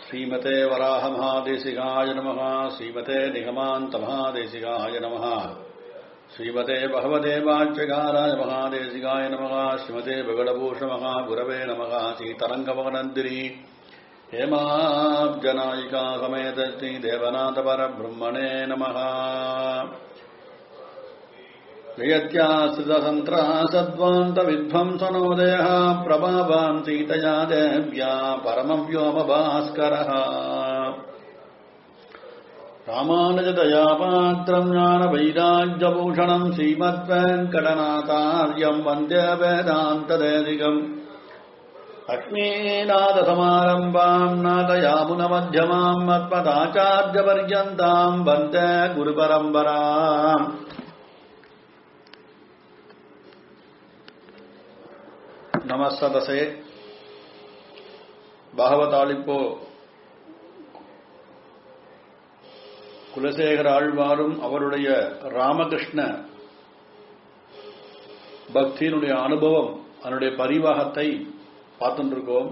श्रीमते वराहमहादेशिकाय नमः श्रीमते निगमान्तमहादेशिकाय नमः श्रीमते भगवते वाच्यकाराय महादेशिकाय नमः श्रीमते भगडभूषमः गुरवे नमः सीतरङ्गमगनन्दिनी हेमाब्जनायिका समेत श्रीदेवनाथपरब्रह्मणे नमः जयत्याश्रितसन्त्रासद्वान्तविध्वंसनोदयः प्रभावान् सीतया देव्या परमव्योमभास्करः रामानुजतया पात्रम् ज्ञानवैराग्यभूषणम् श्रीमद्वेङ्कटनाथार्यम् वन्द्य वेदान्तदेदिकम् लक्ष्मीनाथसमारम्भाम् नाथयामुनमध्यमाम् मत्पदाचार्यपर्यन्ताम् वन्दे गुरुपरम्पराम् நமசதசே பாகவதாளிப்போ குலசேகர ஆழ்வாரும் அவருடைய ராமகிருஷ்ண பக்தியினுடைய அனுபவம் அதனுடைய பரிவாகத்தை பார்த்துருக்கோம்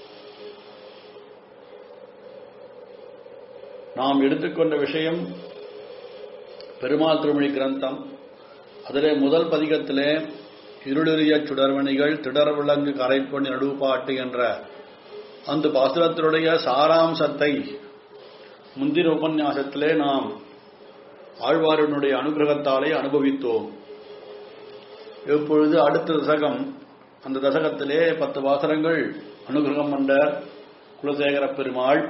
நாம் எடுத்துக்கொண்ட விஷயம் பெருமாள் திருமொழி கிரந்தம் அதிலே முதல் பதிகத்திலே இருளெறிய சுடர்மணிகள் திடர் விலங்கு கரைப்பொன் நடுவுப்பாட்டு என்ற அந்த பாசுரத்தினுடைய சாராம்சத்தை முந்தின உபன்யாசத்திலே நாம் ஆழ்வாரினுடைய அனுகிரகத்தாலே அனுபவித்தோம் இப்பொழுது அடுத்த தசகம் அந்த தசகத்திலே பத்து வாசரங்கள் அனுகிரகம் கொண்ட குலசேகர பெருமாள்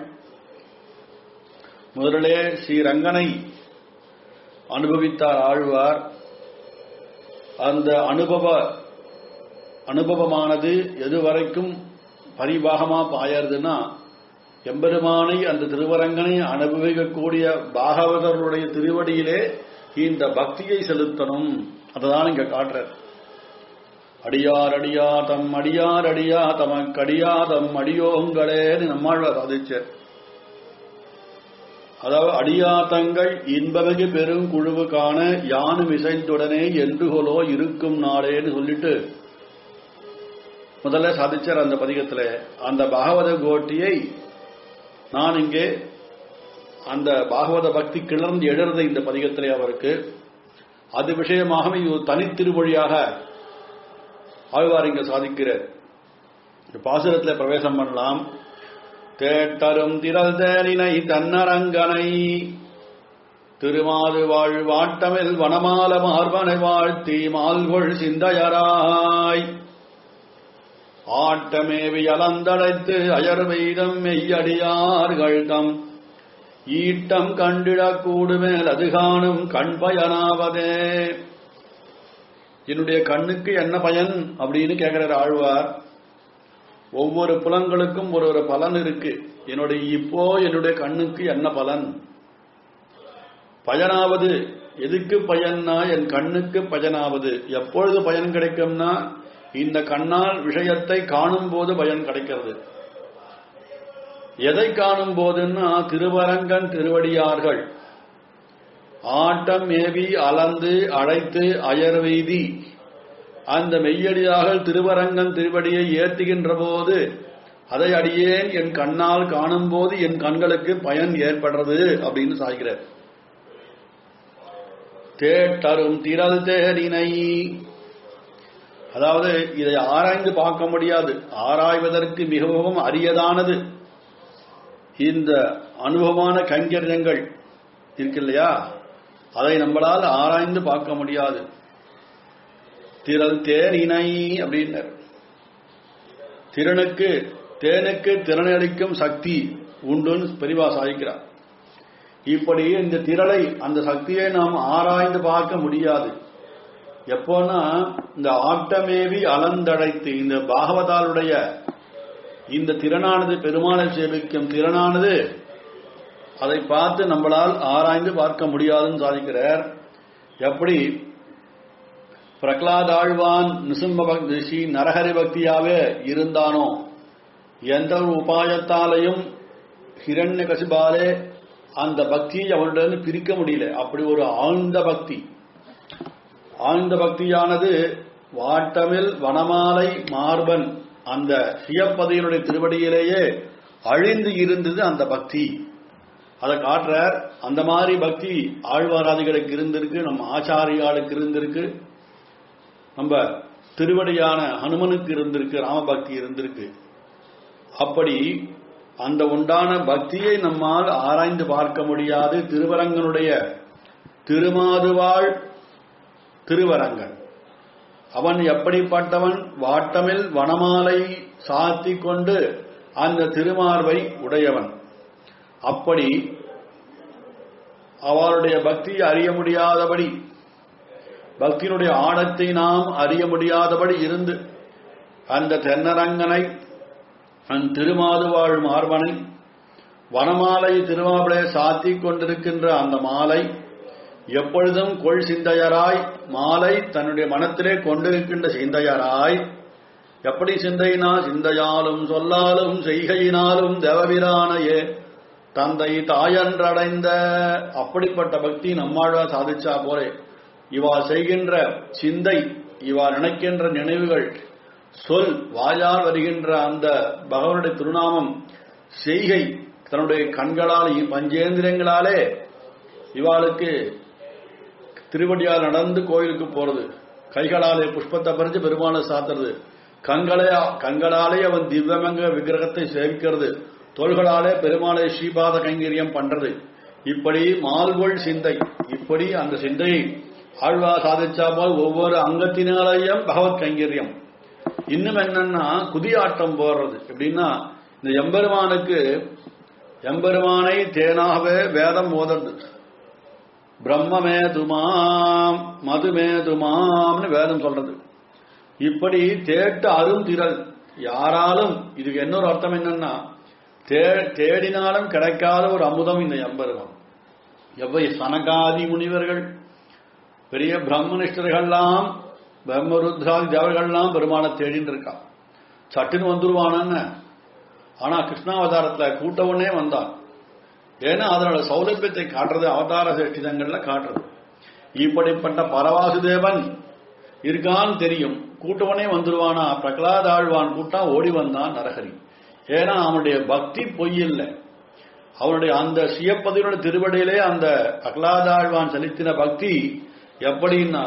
முதலிலே ஸ்ரீரங்கனை அனுபவித்தார் ஆழ்வார் அந்த அனுபவ அனுபவமானது எதுவரைக்கும் பரிபாகமா பாயறதுன்னா எம்பெருமானை அந்த திருவரங்கனை அனுபவிக்கக்கூடிய பாகவதர்களுடைய திருவடியிலே இந்த பக்தியை செலுத்தணும் அததான் இங்க காட்டுற அடியார் அடியா தம் அடியார் அடியா தமக்கடியா தம் அடியோங்களேன்னு நம்மாழ்வார் சாதிச்சார் அதாவது அடியாத்தங்கள் இன்பமிகு பெரும் குழுவு காண யானும் இசைந்துடனே என்றுகொலோ இருக்கும் நாளேன்னு சொல்லிட்டு முதல்ல சாதிச்சார் அந்த பதிகத்துல அந்த பாகவத கோட்டியை நான் இங்கே அந்த பாகவத பக்தி கிளர்ந்து எழுறத இந்த பதிகத்திலே அவருக்கு அது விஷயமாகவே ஒரு தனித்திருமொழியாக ஆழ்வார் இங்க சாதிக்கிறார் பாசுரத்தில் பிரவேசம் பண்ணலாம் தேட்டரும் திரள் தேனினை தன்னரங்கனை திருமாது வாழ் வாட்டமில் வனமால மார்பனை வாழ்த்தி மால்கொள் சிந்தையராய் ஆட்டமேவி அலந்தடைத்து அயர் வெய்தம் மெய்யடியார்கள் தம் ஈட்டம் கண்டிடக் கூடுமேல் அது காணும் கண் பயனாவதே என்னுடைய கண்ணுக்கு என்ன பயன் அப்படின்னு கேட்கிறார் ஆழ்வார் ஒவ்வொரு புலன்களுக்கும் ஒரு ஒரு பலன் இருக்கு என்னுடைய இப்போ என்னுடைய கண்ணுக்கு என்ன பலன் பயனாவது எதுக்கு பயன்னா என் கண்ணுக்கு பயனாவது எப்பொழுது பயன் கிடைக்கும்னா இந்த கண்ணால் விஷயத்தை காணும் போது பயன் கிடைக்கிறது எதை காணும் போதுன்னா திருவரங்கன் திருவடியார்கள் ஆட்டம் மேவி அளந்து அழைத்து அயர்வெய்தி அந்த மெய்யடியாக திருவரங்கன் திருவடியை ஏற்றுகின்ற போது அதை அடியேன் என் கண்ணால் காணும் போது என் கண்களுக்கு பயன் ஏற்படுறது அப்படின்னு சாய்கிறார் தேட்டரும் திரள் தேரினை அதாவது இதை ஆராய்ந்து பார்க்க முடியாது ஆராய்வதற்கு மிகவும் அரியதானது இந்த அனுபவமான கைங்கரியங்கள் இருக்கு இல்லையா அதை நம்மளால் ஆராய்ந்து பார்க்க முடியாது திரள் தேனினை அப்படின்னர் திறனுக்கு தேனுக்கு திறனளிக்கும் சக்தி உண்டுன்னு பெரிவா சாதிக்கிறார் இப்படி இந்த திரளை அந்த சக்தியை நாம் ஆராய்ந்து பார்க்க முடியாது எப்போனா இந்த ஆட்டமேவி அலந்தடைத்து இந்த பாகவதாளுடைய இந்த திறனானது பெருமாளை சேவிக்கும் திறனானது அதை பார்த்து நம்மளால் ஆராய்ந்து பார்க்க முடியாதுன்னு சாதிக்கிறார் எப்படி பிரகலாதாழ்வான் நிசும்ப பக்தி நரஹரி பக்தியாவே இருந்தானோ எந்த ஒரு உபாயத்தாலையும் ஹிரண்ய கசிபாலே அந்த பக்தியை அவனிடம் பிரிக்க முடியல அப்படி ஒரு ஆழ்ந்த பக்தி ஆழ்ந்த பக்தியானது வாட்டமில் வனமாலை மார்பன் அந்த சியப்பதியினுடைய திருவடியிலேயே அழிந்து இருந்தது அந்த பக்தி அதை காட்டுறார் அந்த மாதிரி பக்தி ஆழ்வாராதிகளுக்கு இருந்திருக்கு நம்ம ஆச்சாரியாளுக்கு இருந்திருக்கு நம்ம திருவடியான ஹனுமனுக்கு இருந்திருக்கு ராமபக்தி இருந்திருக்கு அப்படி அந்த உண்டான பக்தியை நம்மால் ஆராய்ந்து பார்க்க முடியாது திருவரங்கனுடைய திருமாதுவாள் திருவரங்கன் அவன் எப்படிப்பட்டவன் வாட்டமில் வனமாலை சாத்தி கொண்டு அந்த திருமார்பை உடையவன் அப்படி அவளுடைய பக்தியை அறிய முடியாதபடி பக்தியினுடைய ஆழத்தை நாம் அறிய முடியாதபடி இருந்து அந்த தென்னரங்கனை அந்த திருமாதுவாழ் மார்பனை வனமாலை திருமாவளை சாத்திக் கொண்டிருக்கின்ற அந்த மாலை எப்பொழுதும் கொள் சிந்தையராய் மாலை தன்னுடைய மனத்திலே கொண்டிருக்கின்ற சிந்தையராய் எப்படி சிந்தையினா சிந்தையாலும் சொல்லாலும் செய்கையினாலும் தேவபிரானையே தந்தை தாயன்றடைந்த அப்படிப்பட்ட பக்தி நம்மாழ்வா சாதிச்சா போலே இவா செய்கின்ற சிந்தை இவா நினைக்கின்ற நினைவுகள் சொல் வாயால் வருகின்ற அந்த பகவனுடைய திருநாமம் செய்கை தன்னுடைய கண்களால் பஞ்சேந்திரங்களாலே இவாளுக்கு திருவடியால் நடந்து கோயிலுக்கு போறது கைகளாலே புஷ்பத்தை பறிச்சு பெருமாளை சாத்துறது கண்களே கண்களாலே அவன் திவ்யமங்க விக்கிரகத்தை சேவிக்கிறது தோள்களாலே பெருமாளை ஸ்ரீபாத கைங்கரியம் பண்றது இப்படி மால்கொள் சிந்தை இப்படி அந்த சிந்தையை ஆழ்வா சாதிச்சா போல் ஒவ்வொரு அங்கத்தினாலேயும் பகவத் கைங்கரியம் இன்னும் என்னன்னா குதியாட்டம் போடுறது எப்படின்னா இந்த எம்பெருமானுக்கு எம்பெருமானை தேனாகவே வேதம் ஓதுறது பிரம்மமே துமாம் மதுமே துமாம்னு வேதம் சொல்றது இப்படி தேட்டு அரும் திரள் யாராலும் இதுக்கு இன்னொரு அர்த்தம் என்னன்னா தே- தேடினாலும் கிடைக்காத ஒரு அமுதம் இந்த எம்பெருமான் எவ்வை சனகாதி முனிவர்கள் பெரிய பிரம்மனிஷ்டர்கள்லாம் பிரம்மருத்ராதி தேவர்கள்லாம் பெருமானை தேடின்னு இருக்கா சட்டுன்னு வந்துருவானன்னு ஆனா கிருஷ்ணாவதாரத்துல கூட்டவனே வந்தான் ஏன்னா அதனோட சௌலபியத்தை காட்டுறது அவதார சேஷ்டிதங்கள்ல காட்டுறது இப்படிப்பட்ட பரவாசுதேவன் இருக்கான்னு தெரியும் கூட்டவனே வந்துருவானா பிரகலாத ஆழ்வான் கூட்டம் ஓடி வந்தான் நரஹரி ஏன்னா அவனுடைய பக்தி பொய் இல்லை அவனுடைய அந்த சுயப்பதியோட திருவடியிலே அந்த பிரகலாதாழ்வான் செலுத்தின பக்தி எப்படின்னா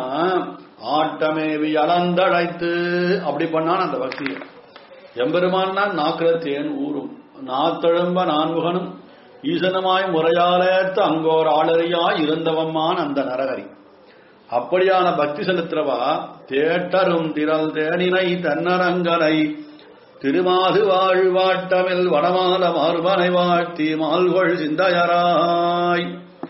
ஆட்டமேவி அலந்தழைத்து அப்படி பண்ணான் அந்த பக்தியை எம்பெருமான்னா நாக்கிற தேன் ஊரும் நாத்தழும்ப நான்முகனும் ஈசனமாய் முறையாலேத்து அங்கோர் ஆளறியாய் இருந்தவம்மான் அந்த நரகரி அப்படியான பக்தி செலுத்துறவா தேட்டரும் திரள் தேனினை தன்னரங்கனை திருமாது வாழ்வாட்டமில் வடமால மார்பனை வாழ்த்தி மால்கொள் சிந்தையராய்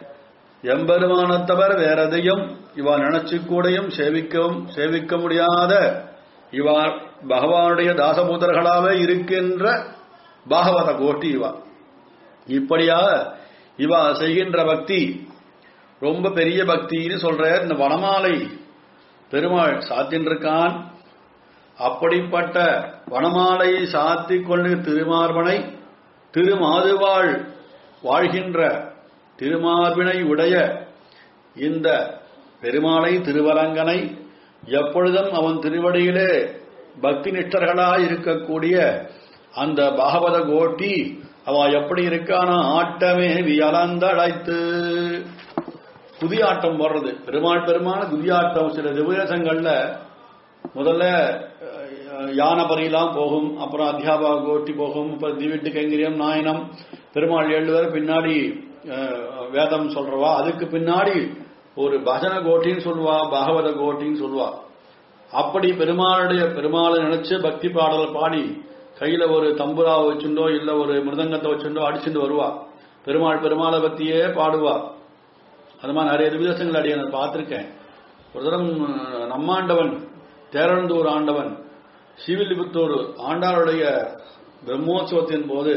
எம்பெருமானத்தவர் வேறெதையும் இவா நினைச்சு கூடையும் சேவிக்கவும் சேவிக்க முடியாத இவா பகவானுடைய தாசபூதர்களாவே இருக்கின்ற பாகவத கோட்டி இவா இப்படியாக இவா செய்கின்ற பக்தி ரொம்ப பெரிய பக்தின்னு சொல்ற இந்த வனமாலை பெருமாள் சாத்தின் இருக்கான் அப்படிப்பட்ட வனமாலை சாத்திக் கொண்டு திருமார்பனை திருமாதுவாள் வாழ்கின்ற திருமார்பினை உடைய இந்த பெருமாளை திருவரங்கனை எப்பொழுதும் அவன் திருவடியிலே பக்தி நிஷ்டர்களாய் இருக்கக்கூடிய அந்த பாகவத கோட்டி அவ எப்படி இருக்கானா ஆட்டமே வியலந்தழைத்து குதியாட்டம் போடுறது பெருமாள் பெருமாள் குதியாட்டம் சில திவ்யசங்கள்ல முதல்ல அஹ், யானை பரியெல்லாம் போகும் அப்புறம் அத்தியாபக கோட்டி போகும் அப்புறம் திவிட்டு கைங்கரியம் நாயனம் பெருமாள் ஏழு பேர் பின்னாடி அஹ், வேதம் சொல்றவா அதுக்கு பின்னாடி ஒரு பஜன கோட்டின்னு சொல்லுவா பாகவத கோட்டின்னு சொல்லுவா அப்படி பெருமாளுடைய பெருமாளை நினைச்சு பக்தி பாடல் பாடி கையில ஒரு தம்புரா வச்சுண்டோ இல்ல ஒரு மிருதங்கத்தை வச்சுண்டோ அடிச்சுட்டு வருவா பெருமாள் பெருமாளை பத்தியே பாடுவா அது மாதிரி நிறைய திவ்யதேசங்கள் அடிய நான் பார்த்திருக்கேன் ஒரு தரம் அஹ், நம்மாண்டவன் தேரந்தூர் ஆண்டவன் சிவிலிபுத்தூர் ஆண்டாளுடைய பிரம்மோற்சவத்தின் போது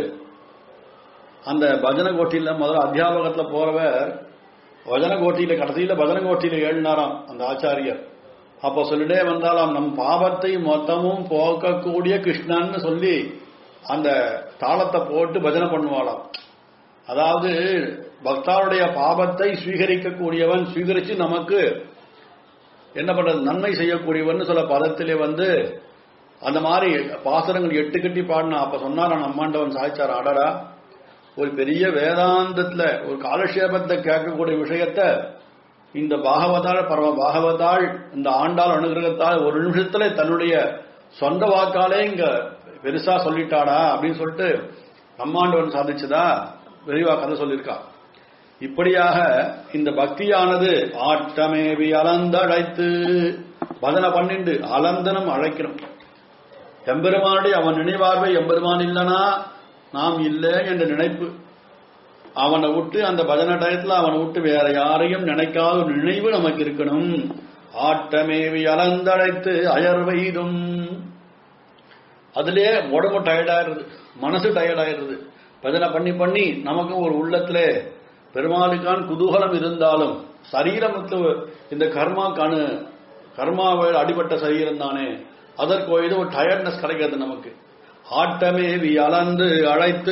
அந்த பஜன கோட்டியில முதல்ல அத்தியாபகத்துல போறவர் பஜன கோட்டியில கடைசியில பஜன கோட்டியில ஏழுனாராம் அந்த ஆச்சாரியர் அப்ப சொல்லிட்டே வந்தாலாம் நம் பாவத்தை மொத்தமும் போக்கக்கூடிய கிருஷ்ணன்னு சொல்லி அந்த தாளத்தை போட்டு பஜனை பண்ணுவாளாம் அதாவது பக்தாருடைய பாவத்தை ஸ்வீகரிக்கக்கூடியவன் ஸ்வீகரிச்சு நமக்கு என்ன பண்றது நன்மை செய்யக்கூடியவன் சில பதத்திலே வந்து அந்த மாதிரி பாசுரங்கள் எட்டு கட்டி பாடினா அப்ப சொன்னாரான் அம்மாண்டவன் சாய்ச்சார் அடடா ஒரு பெரிய வேதாந்தத்துல ஒரு காலக்ஷேபத்தை கேட்கக்கூடிய விஷயத்த இந்த பாகவதாள் பரம பாகவதாள் இந்த ஆண்டாள் அனுகிரகத்தால் ஒரு நிமிஷத்துல தன்னுடைய சொந்த வாக்காலே இங்க பெருசா சொல்லிட்டாடா அப்படின்னு சொல்லிட்டு நம்மாண்டவன் சாதிச்சதா விரிவா கதை சொல்லியிருக்கா இப்படியாக இந்த பக்தியானது ஆட்டமேவி அலந்தழைத்து பதனை பண்ணிண்டு அலந்தனம் அழைக்கணும் எம்பெருமானுடைய அவன் நினைவார்வை எம்பெருமான் இல்லனா நாம் இல்லை என்ற நினைப்பு அவனை விட்டு அந்த பஜனை டயத்துல அவனை விட்டு வேற யாரையும் நினைக்காத ஒரு நினைவு நமக்கு இருக்கணும் ஆட்டமேவி அலந்தழைத்து அயர்வைதும் அதுலயே உடம்பு டயர்டாயிருது மனசு டயர்டாயிருது பஜனை பண்ணி பண்ணி நமக்கும் ஒரு உள்ளத்துல பெருமாளுக்கான் குதூகலம் இருந்தாலும் சரீரமுக்கு இந்த கர்மாக்கானு கர்மாவில் அடிபட்ட சரீரம் தானே அதற்கு ஏதோ ஒரு டயர்ட்னஸ் கிடைக்கிறது நமக்கு ஆட்டமேவி அலந்து அழைத்து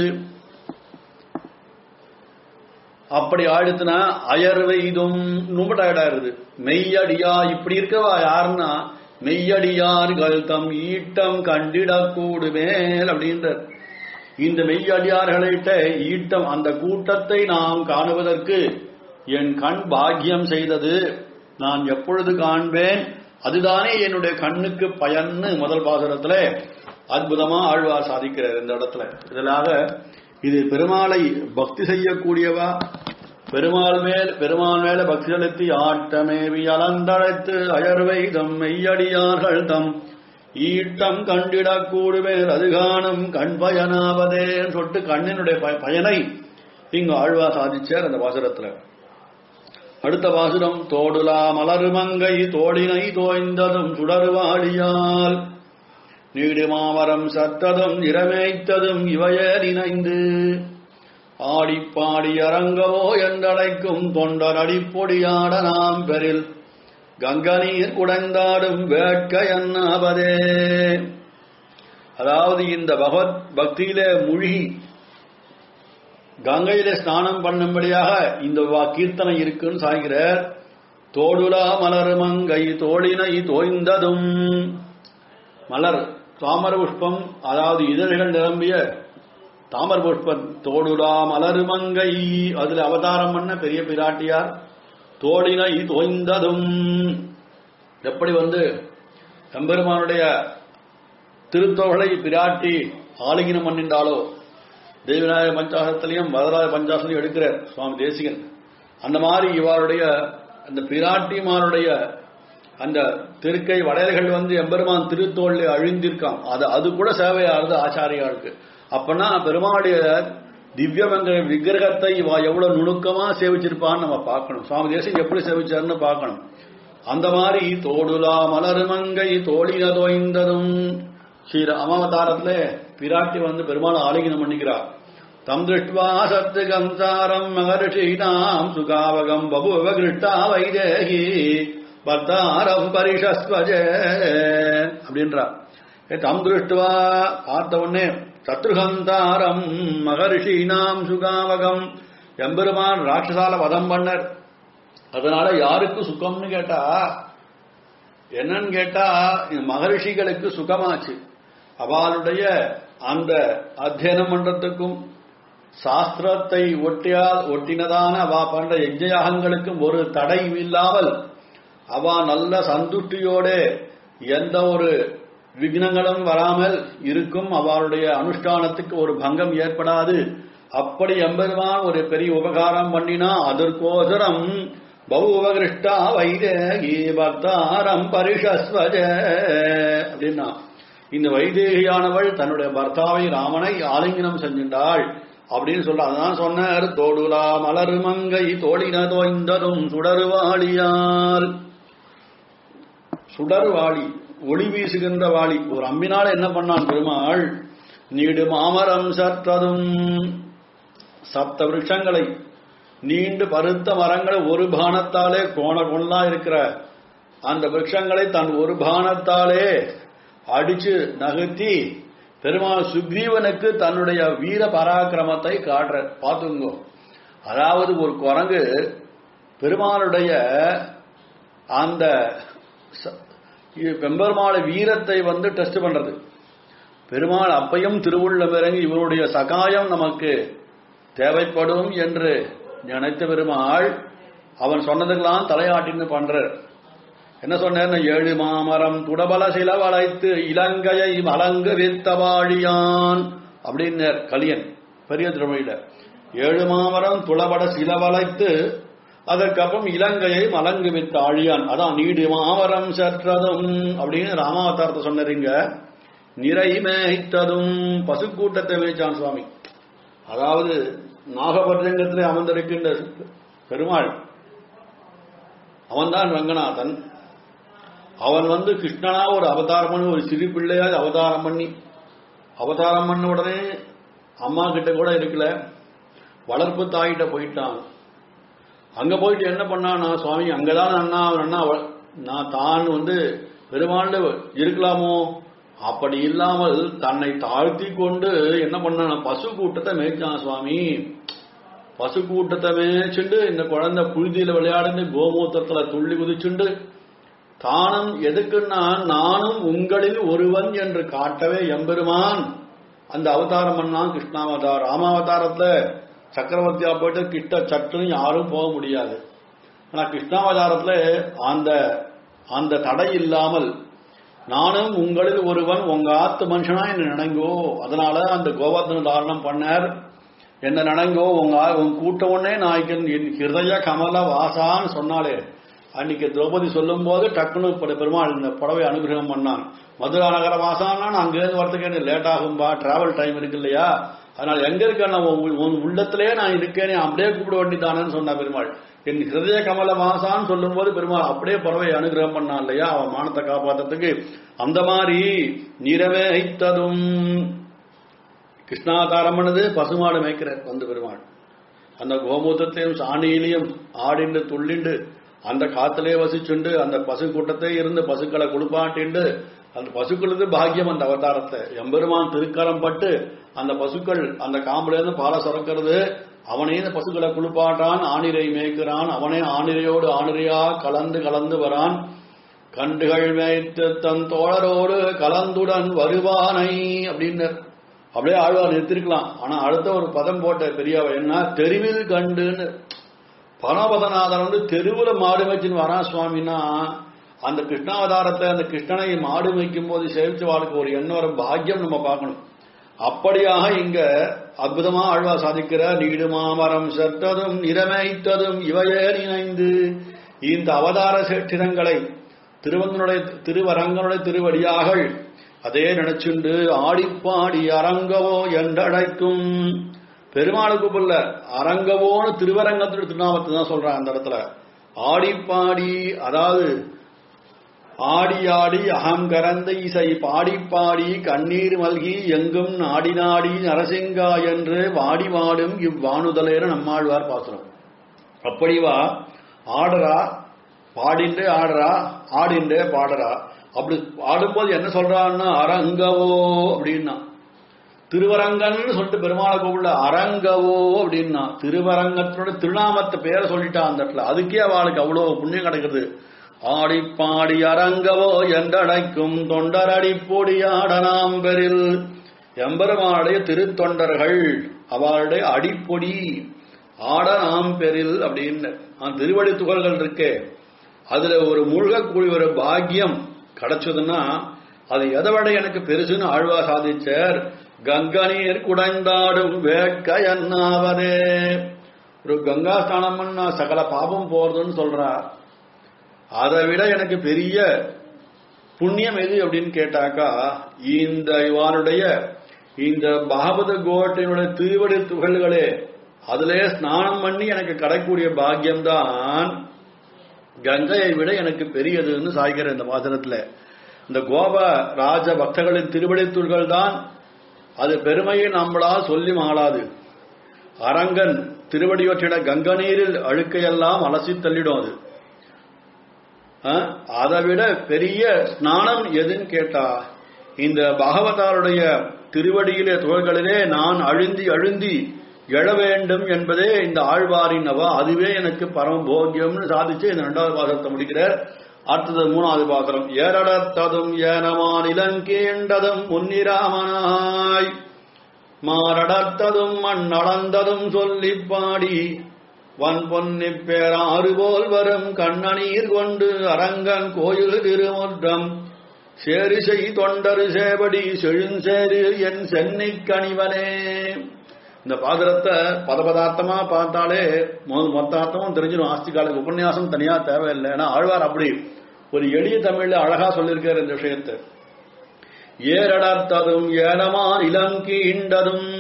அப்படி ஆயிடுத்துனா அயர்வைதும் ரொம்ப டயர்டாயிருது மெய்யடியா இப்படி இருக்கவா யாருன்னா மெய்யடியார்கள் தம் ஈட்டம் கண்டிடக்கூடுமேல் அப்படின்றார் இந்த மெய்யடியார்களிட்ட ஈட்டம் அந்த கூட்டத்தை நாம் காணுவதற்கு என் கண் பாக்கியம் செய்தது நான் எப்பொழுது காண்பேன் அதுதானே என்னுடைய கண்ணுக்கு பயன்னு முதல் பாசுரத்துல அற்புதமா ஆழ்வார் சாதிக்கிறார் இந்த இடத்துல இதனாக இது பெருமாளை பக்தி செய்யக்கூடியவா பெருமாள் மேல் பெருமாள் மேல பக்தி செலுத்தி ஆட்டமேவி அலந்தழைத்து அயர்வை தம் மெய்யடியார்கள் தம் ஈட்டம் கண்டிடக்கூடுவேர் அது காணும் கண் பயனாவதே சொல்லிட்டு கண்ணினுடைய ப- பயனை இங்கு ஆழ்வா சாதிச்சார் அந்த வாசகத்துல அடுத்த வாசுரம் தோடுலா மலருமங்கை தோழினை தோய்ந்ததும் சுடருவாளியால் நீடுமாமரம் சத்ததும் இரமேய்த்ததும் இவையே நினைந்து ஆடிப்பாடி அரங்கவோ என்றழைக்கும் தொண்டர் அடிப்பொடியாட நாம் பெறில் கங்கநீர் குடைந்தாடும் வேட்க என்னாவதே அதாவது இந்த பகவத் பக்தியிலே மூழ்கி கங்கையிலே ஸ்நானம் பண்ணும்படியாக இந்த வா- கீர்த்தனை இருக்குன்னு சாய்கிறார் தோடுலா மலர் மங்கை தோழினை தோய்ந்ததும் மலர் தாமர புஷ்பம் அதாவது இதழ்கள் நிரம்பிய தாமர புஷ்பம் தோடுலா மலர் மங்கை அதுல அவதாரம் பண்ண பெரிய பிராட்டியார் தோழினை தோய்ந்ததும் எப்படி வந்து எம்பெருமானுடைய திருத்தோகளை பிராட்டி ஆலிங்கினம் பண்ணின்றாலோ தெய்வநாயக பஞ்சாசத்திலையும் வரதராஜ பஞ்சாசத்திலையும் எடுக்கிறார் சுவாமி தேசிகன் அந்த மாதிரி இவருடைய அந்த பிராட்டிமாருடைய அந்த திருக்கை வளையல்கள் வந்து எம்பெருமான் திருத்தோளில் அழிந்திருக்கான் அது அது கூட சேவையாகுது ஆச்சாரியாளுக்கு அப்பனா பெருமாளுடைய திவ்யமங்க விக்கிரகத்தை இவ எவ்வளவு நுணுக்கமா சேவிச்சிருப்பான்னு நம்ம பார்க்கணும் சுவாமி தேசிகன் எப்படி சேவிச்சாருன்னு பார்க்கணும் அந்த மாதிரி தோடுலா மலருமங்கை தோழின தோய்ந்ததும் ஸ்ரீ ராமாவதாரத்துல பிராட்டி வந்து பெருமாள் ஆலிங்கனம் பண்ணிக்கிறார் தம் திருஷ்டுவா சத்து கம்சாரம் மகர்ஷீனாம் சுகாவகம் பபுவ கிருஷ்டா வைதேகி பர்த்தாரம் பரிஷஸ்வஜே அப்படின்றார் ஏ, தம் திருஷ்டுவா பார்த்த உடனே சத்ருகந்தாரம் மகர்ஷீனாம் சுகாவகம் எம்பெருமான் ராட்சசால வதம் பண்ணர் அதனால யாருக்கு சுகம்னு கேட்டா என்னன்னு கேட்டா இந்த மகரிஷிகளுக்கு சுகமாச்சு அவளுடைய அந்த அத்தியனம் பண்றதுக்கும் சாஸ்திரத்தை ஒட்டியா ஒட்டினதான அவ பண்ற யஜ்ஞயாகங்களுக்கும் ஒரு தடை இல்லாமல் அவ நல்ல சந்துஷ்டியோட எந்த ஒரு விக்னங்களும் வராமல் இருக்கும் அவளுடைய அனுஷ்டானத்துக்கு ஒரு பங்கம் ஏற்படாது அப்படி எம்பெருமான் ஒரு பெரிய உபகாரம் பண்ணினா அதற்கோசரம் பௌவகிருஷ்டா வைதேகி பர்த்தாரம் பரிஷஸ்வஜ அப்படின்னா இந்த வைதேகியானவள் தன்னுடைய பர்த்தாவை ராமனை ஆலிங்கனம் செஞ்சின்றாள் அப்படின்னு சொல்ல அதான் சொன்னார் தோடுலா மலர் மங்கை தோழின தோய்ந்ததும் சுடருவாளியால் சுடர்வாளி ஒளி வீசுகின்ற வாளி ஒரு அம்பினால் என்ன பண்ணான் பெருமாள் நீடு மாமரம் சற்றதும் சப்த விருட்சங்களை நீண்டு பருத்த மரங்களை ஒரு பானத்தாலே கோண கொள்ளா இருக்கிற அந்த விருட்சங்களை தன் ஒரு பானத்தாலே அடிச்சு நகர்த்தி பெருமாள் சுக்ரீவனுக்கு தன்னுடைய வீர பராக்கிரமத்தை காட்டுற பார்த்துங்கோ அதாவது ஒரு குரங்கு பெருமாளுடைய அந்த ச- இது பெம்பெருமாள் வீரத்தை வந்து டெஸ்ட் பண்றது பெருமாள் அப்பையும் திருவுள்ளம் இறங்கி இவருடைய சகாயம் நமக்கு தேவைப்படும் என்று நினைத்த பெருமாள் அவன் சொன்னதுக்கெல்லாம் தலையாட்டின்னு பண்றார் என்ன சொன்னார் ஏழு மாமரம் துடபல சில வளைத்து இலங்கையை மலங்கு வித்தவாழியான் அப்படின்னார் கலியன் பெரிய திருமொழியில ஏழு மாமரம் துளபட சில வளைத்து அதற்கப்புறம் இலங்கையை மலங்கு வித்த ஆழியான் அதான் நீடு மாமரம் சற்றதும் அப்படின்னு ராமாவதாரத்தை சொன்னீங்க நிறை மேய்த்ததும் பசுக்கூட்டத்தை மேய்ச்சான் சுவாமி அதாவது நாகபட்சங்கத்திலே அமர்ந்திருக்கின்ற பெருமாள் அவன்தான் ரங்கநாதன் அவன் வந்து கிருஷ்ணனா ஒரு அவதாரம் பண்ணி ஒரு சிறு பிள்ளையாவது அவதாரம் பண்ணி அவதாரம் பண்ண உடனே அம்மா கிட்ட கூட இருக்கல வளர்ப்பு தாயிட்ட போயிட்டான் அங்க போயிட்டு என்ன பண்ணானா சுவாமி அங்கதான் அண்ணா அண்ணா வ- நான் தான் வந்து பெருமாள் இருக்கலாமோ அப்படி இல்லாமல் தன்னை தாழ்த்தி கொண்டு என்ன பண்ணான பசு கூட்டத்தை மேய்ச்சான் சுவாமி பசு கூட்டத்தை மேய்ச்சுண்டு இந்த குழந்தை புழுதியில விளையாடுந்து கோமூத்திரத்துல துள்ளி குதிச்சுண்டு தானும் எதுக்குன்னா நானும் உங்களில் ஒருவன் என்று காட்டவே எம்பெருமான் அந்த அவதாரம் பண்ணான் கிருஷ்ணாவதாரம் ராமாவதாரத்துல சக்கரவர்த்தியா போயிட்டு கிட்ட சட்டுன்னு யாரும் போக முடியாது ஆனா கிருஷ்ணாவதாரத்துல அந்த அந்த தடை இல்லாமல் நானும் உங்களில் ஒருவன் உங்க ஆத்து மனுஷனா என்ன நினைங்கோ அதனால அந்த கோவர்தன தாரணம் பண்ணார் என்ன நினைங்கோ உங்க ஆ- உன் கூட்ட உடனே நாய்க்கன் என் ஹிருதய கமல வாசான்னு சொன்னாலே அன்னைக்கு திரௌபதி சொல்லும் போது டக்குனு பெ- பெருமாள் இந்த புடவை அனுகிரகம் பண்ணான் மதுரா நகர வாசான்னா நான் அங்கேருந்து வரதுக்கு எனக்கு லேட் ஆகும்பா டிராவல் டைம் இருக்கு இல்லையா அதனால எங்க இருக்க நான் உன் உன் உள்ளத்திலே நான் இருக்கேனே அப்படியே கூப்பிட வேண்டிதானேன்னு சொன்னா பெருமாள் என் ஹிருதய கமல வாசான்னு சொல்லும் போது பெருமாள் அப்படியே பறவை அனுகிரகம் பண்ணான் இல்லையா அவன் மானத்தை காப்பாத்துறதுக்கு அந்த மாதிரி நிறவேத்ததும் கிருஷ்ணாதாரம் பண்ணது பசுமாடு மேய்க்கிறார் வந்து பெருமாள் அந்த கோமூத்தத்தையும் சாணியிலையும் ஆடிண்டு துள்ளிண்டு அந்த காத்திலே வசிச்சுண்டு அந்த பசு கூட்டத்தை இருந்து பசுக்களை குளிப்பாட்டிண்டு அந்த பசுக்களுக்கு பாக்கியம் அந்த அவதாரத்தை எம்பெருமான் திருக்கரம் பட்டு அந்த பசுக்கள் அந்த காம்புல இருந்து பாலை சுரக்கிறது அவனே இந்த பசுக்களை குளிப்பாட்டான் ஆணிரை மேய்க்கிறான் அவனே ஆணிரையோடு ஆணிரையா கலந்து கலந்து வரான் கண்டுகள் மேய்த்து தன் தோழரோடு கலந்துடன் வருவானை அப்படின்னு அப்படியே ஆழ்வார் நிறுத்திருக்கலாம் ஆனா அடுத்த ஒரு பதம் போட்ட பெரியவ என்ன தெருவில் கண்டுன்னு பணபதநாதன் வந்து தெருவுல மாடு மேய்ச்சின்னு வரான் சுவாமின்னா அந்த கிருஷ்ணாவதாரத்தை அந்த கிருஷ்ணனை மாடு மேய்க்கும் போது சேவிச்ச வாழ்க்கை ஒரு எண்ணம் ஒரு பாக்கியம் நம்ம பார்க்கணும் அப்படியாக இங்க அற்புதமா ஆழ்வா சாதிக்கிற நீடு மாமரம் செத்ததும் நிறமைத்ததும் இவையே நினைந்து இந்த அவதார சேற்றிரங்களை திருவந்தனுடைய திருவரங்கனுடைய திருவடியாகள் அதே நினைச்சுண்டு ஆடிப்பாடி அரங்கவோ என்றழைக்கும் பெருமாளுக்கு புல்ல அரங்கவோன்னு திருவரங்கத்துல திருநாமத்தை தான் சொல்றாங்க அந்த இடத்துல ஆடிப்பாடி அதாவது ஆடி ஆடி அகம் கரந்த இசை பாடி பாடி கண்ணீர் மல்கி எங்கும் நாடி நாடி நரசிங்கா என்று வாடி வாடும் இவ்வாணுதலேன நம்மாழ்வார் பாசுரம் அப்படிவா ஆடுறா பாடிண்டே ஆடுறா ஆடிண்டே பாடுறா அப்படி ஆடும்போது என்ன சொல்றான்னா அரங்கவோ அப்படின்னா திருவரங்கன்னு சொல்லிட்டு பெருமாளை கூப்பிடல அரங்கவோ அப்படின்னா திருவரங்கத்தோட திருநாமத்தை பேரை சொல்லிட்டா அந்த இடத்துல அதுக்கே அவளுக்கு அவ்வளவு புண்ணியம் கிடைக்குது ஆடி பாடி அரங்கவோ என்றடைக்கும் தொண்டரடி பொடியாடனாம் பெரில் எம்பெருமானுடைய திருத்தொண்டர்கள் அவளுடைய அடிப்பொடி ஆட நாம் பெரில் அப்படின்னு அந்த திருவடி துகள்கள் இருக்கே அதுல ஒரு மூழ்கக்கூடிய ஒரு பாக்கியம் கிடைச்சதுன்னா அது எதை விட எனக்கு பெருசுன்னு ஆழ்வா சாதிச்சார் கங்கநீர் குடைந்தாடும் வேட்க என்னாவதே ஒரு கங்கா ஸ்நானம் பண்ணா சகல பாபம் போறதுன்னு சொல்றா அதை விட எனக்கு பெரிய புண்ணியம் எது அப்படின்னு கேட்டாக்கா இந்த இவானுடைய இந்த பாகவத கோட்டையினுடைய திருவடி துகள்களே அதிலே ஸ்நானம் பண்ணி எனக்கு கிடைக்கக்கூடிய பாக்கியம்தான் கங்கையை விட எனக்கு பெரியதுன்னு சாய்கிற இந்த வாசனத்துல இந்த கோப ராஜ பக்தர்களின் திருவடித்துள்கள் தான் அது பெருமையை நம்மளால் சொல்லி மாளாது அரங்கன் திருவடியொற்றிட கங்க நீரில் அழுக்கையெல்லாம் அலசி தள்ளிடும் அது அஹ், அதை விட பெரிய ஸ்நானம் எதுன்னு கேட்டா இந்த பகவதாருடைய திருவடியிலே துகள்களிலே நான் அழுந்தி அழுந்தி எழ வேண்டும் என்பதே இந்த ஆழ்வாரின் அவா அதுவே எனக்கு பரம போகியம்னு சாதிச்சு இந்த இரண்டாவது பாசத்தை முடிக்கிறார் அடுத்தது மூணாவது பாத்திரம் ஏரடத்ததும் ஏனமான் இளங்கீண்டதும் முன்னிராமனாய் மாரடத்ததும் மண் அளந்ததும் சொல்லிப் பாடி வன் பொன்னி பேராறு போல் வரும் கண்ணநீர் கொண்டு அரங்கன் கோயில் திருமுற்றம் சேரிசை தொண்டரு சேவடி செழுஞ்சேரு என் சென்னை கணிவனே இந்த பாசுரத்தை பதபதார்த்தமா பார்த்தாலே மொ- மொத்த அர்த்தமும் தெரிஞ்சிடும் ஆஸ்திகாலுக்கு உபன்யாசம் தனியா தேவையில்லை ஏன்னா ஆழ்வார் அப்படி ஒரு எளிய தமிழ்ல அழகா சொல்லியிருக்காரு இந்த விஷயத்தை ஏரடர்த்ததும் ஏனமான் இளங்கீண்டதும்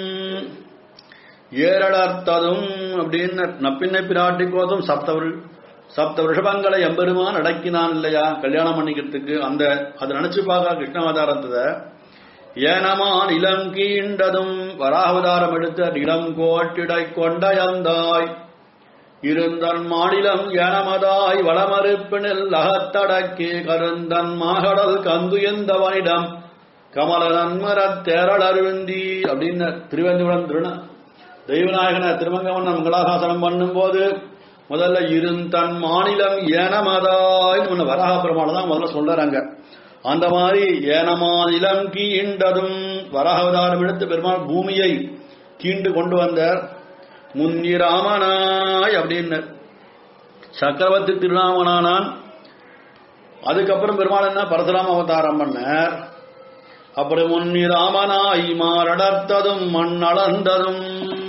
ஏரடர்த்ததும் அப்படின்னு நப்பின்னை பிராட்டி கோதும் சப்தவரு சப்த ரிஷபங்களை எம்பெருமான் அடக்கினான் இல்லையா கல்யாணம் பண்ணிக்கிறதுக்கு அந்த அதை நினைச்சு பார்க்க கிருஷ்ணாவதாரத்தை ஏனமான் இளங்கீண்டதும் வராவதாரம் எடுத்த இளம் கோட்டிடை கொண்டயந்தாய் இருந்தன் மாநிலம் எனமதாய் வளமறுப்பினில் அகத்தடக்கி கருந்தன் மாகடல் கந்து எந்தவனிடம் கமல நன்மரத் தேரள் அருந்தி அப்படின்னு திருவேந்திரம் திருண தெய்வநாயகன திருமங்கவன் மங்களாசாசனம் பண்ணும்போது முதல்ல இருந்தன் மாநிலம் ஏனமதாய் ஒன்னு வராக பெருமாள் தான் முதல்ல சொல்றாங்க அந்த மாதிரி ஏனமாநிலம் கீண்டதும் வராகவதாரம் எடுத்து பெருமாள் பூமியை கீண்டு கொண்டு வந்தார் முன்னிராமனாய் அப்படின்னு சக்கரவர்த்தி திருநாமனானான் அதுக்கப்புறம் பெருமாள் என்ன பரசுராம அவதாரம் பண்ணார் அப்புறம் முன்னிராமனாய் மாரடர்த்ததும் மண் அளந்ததும்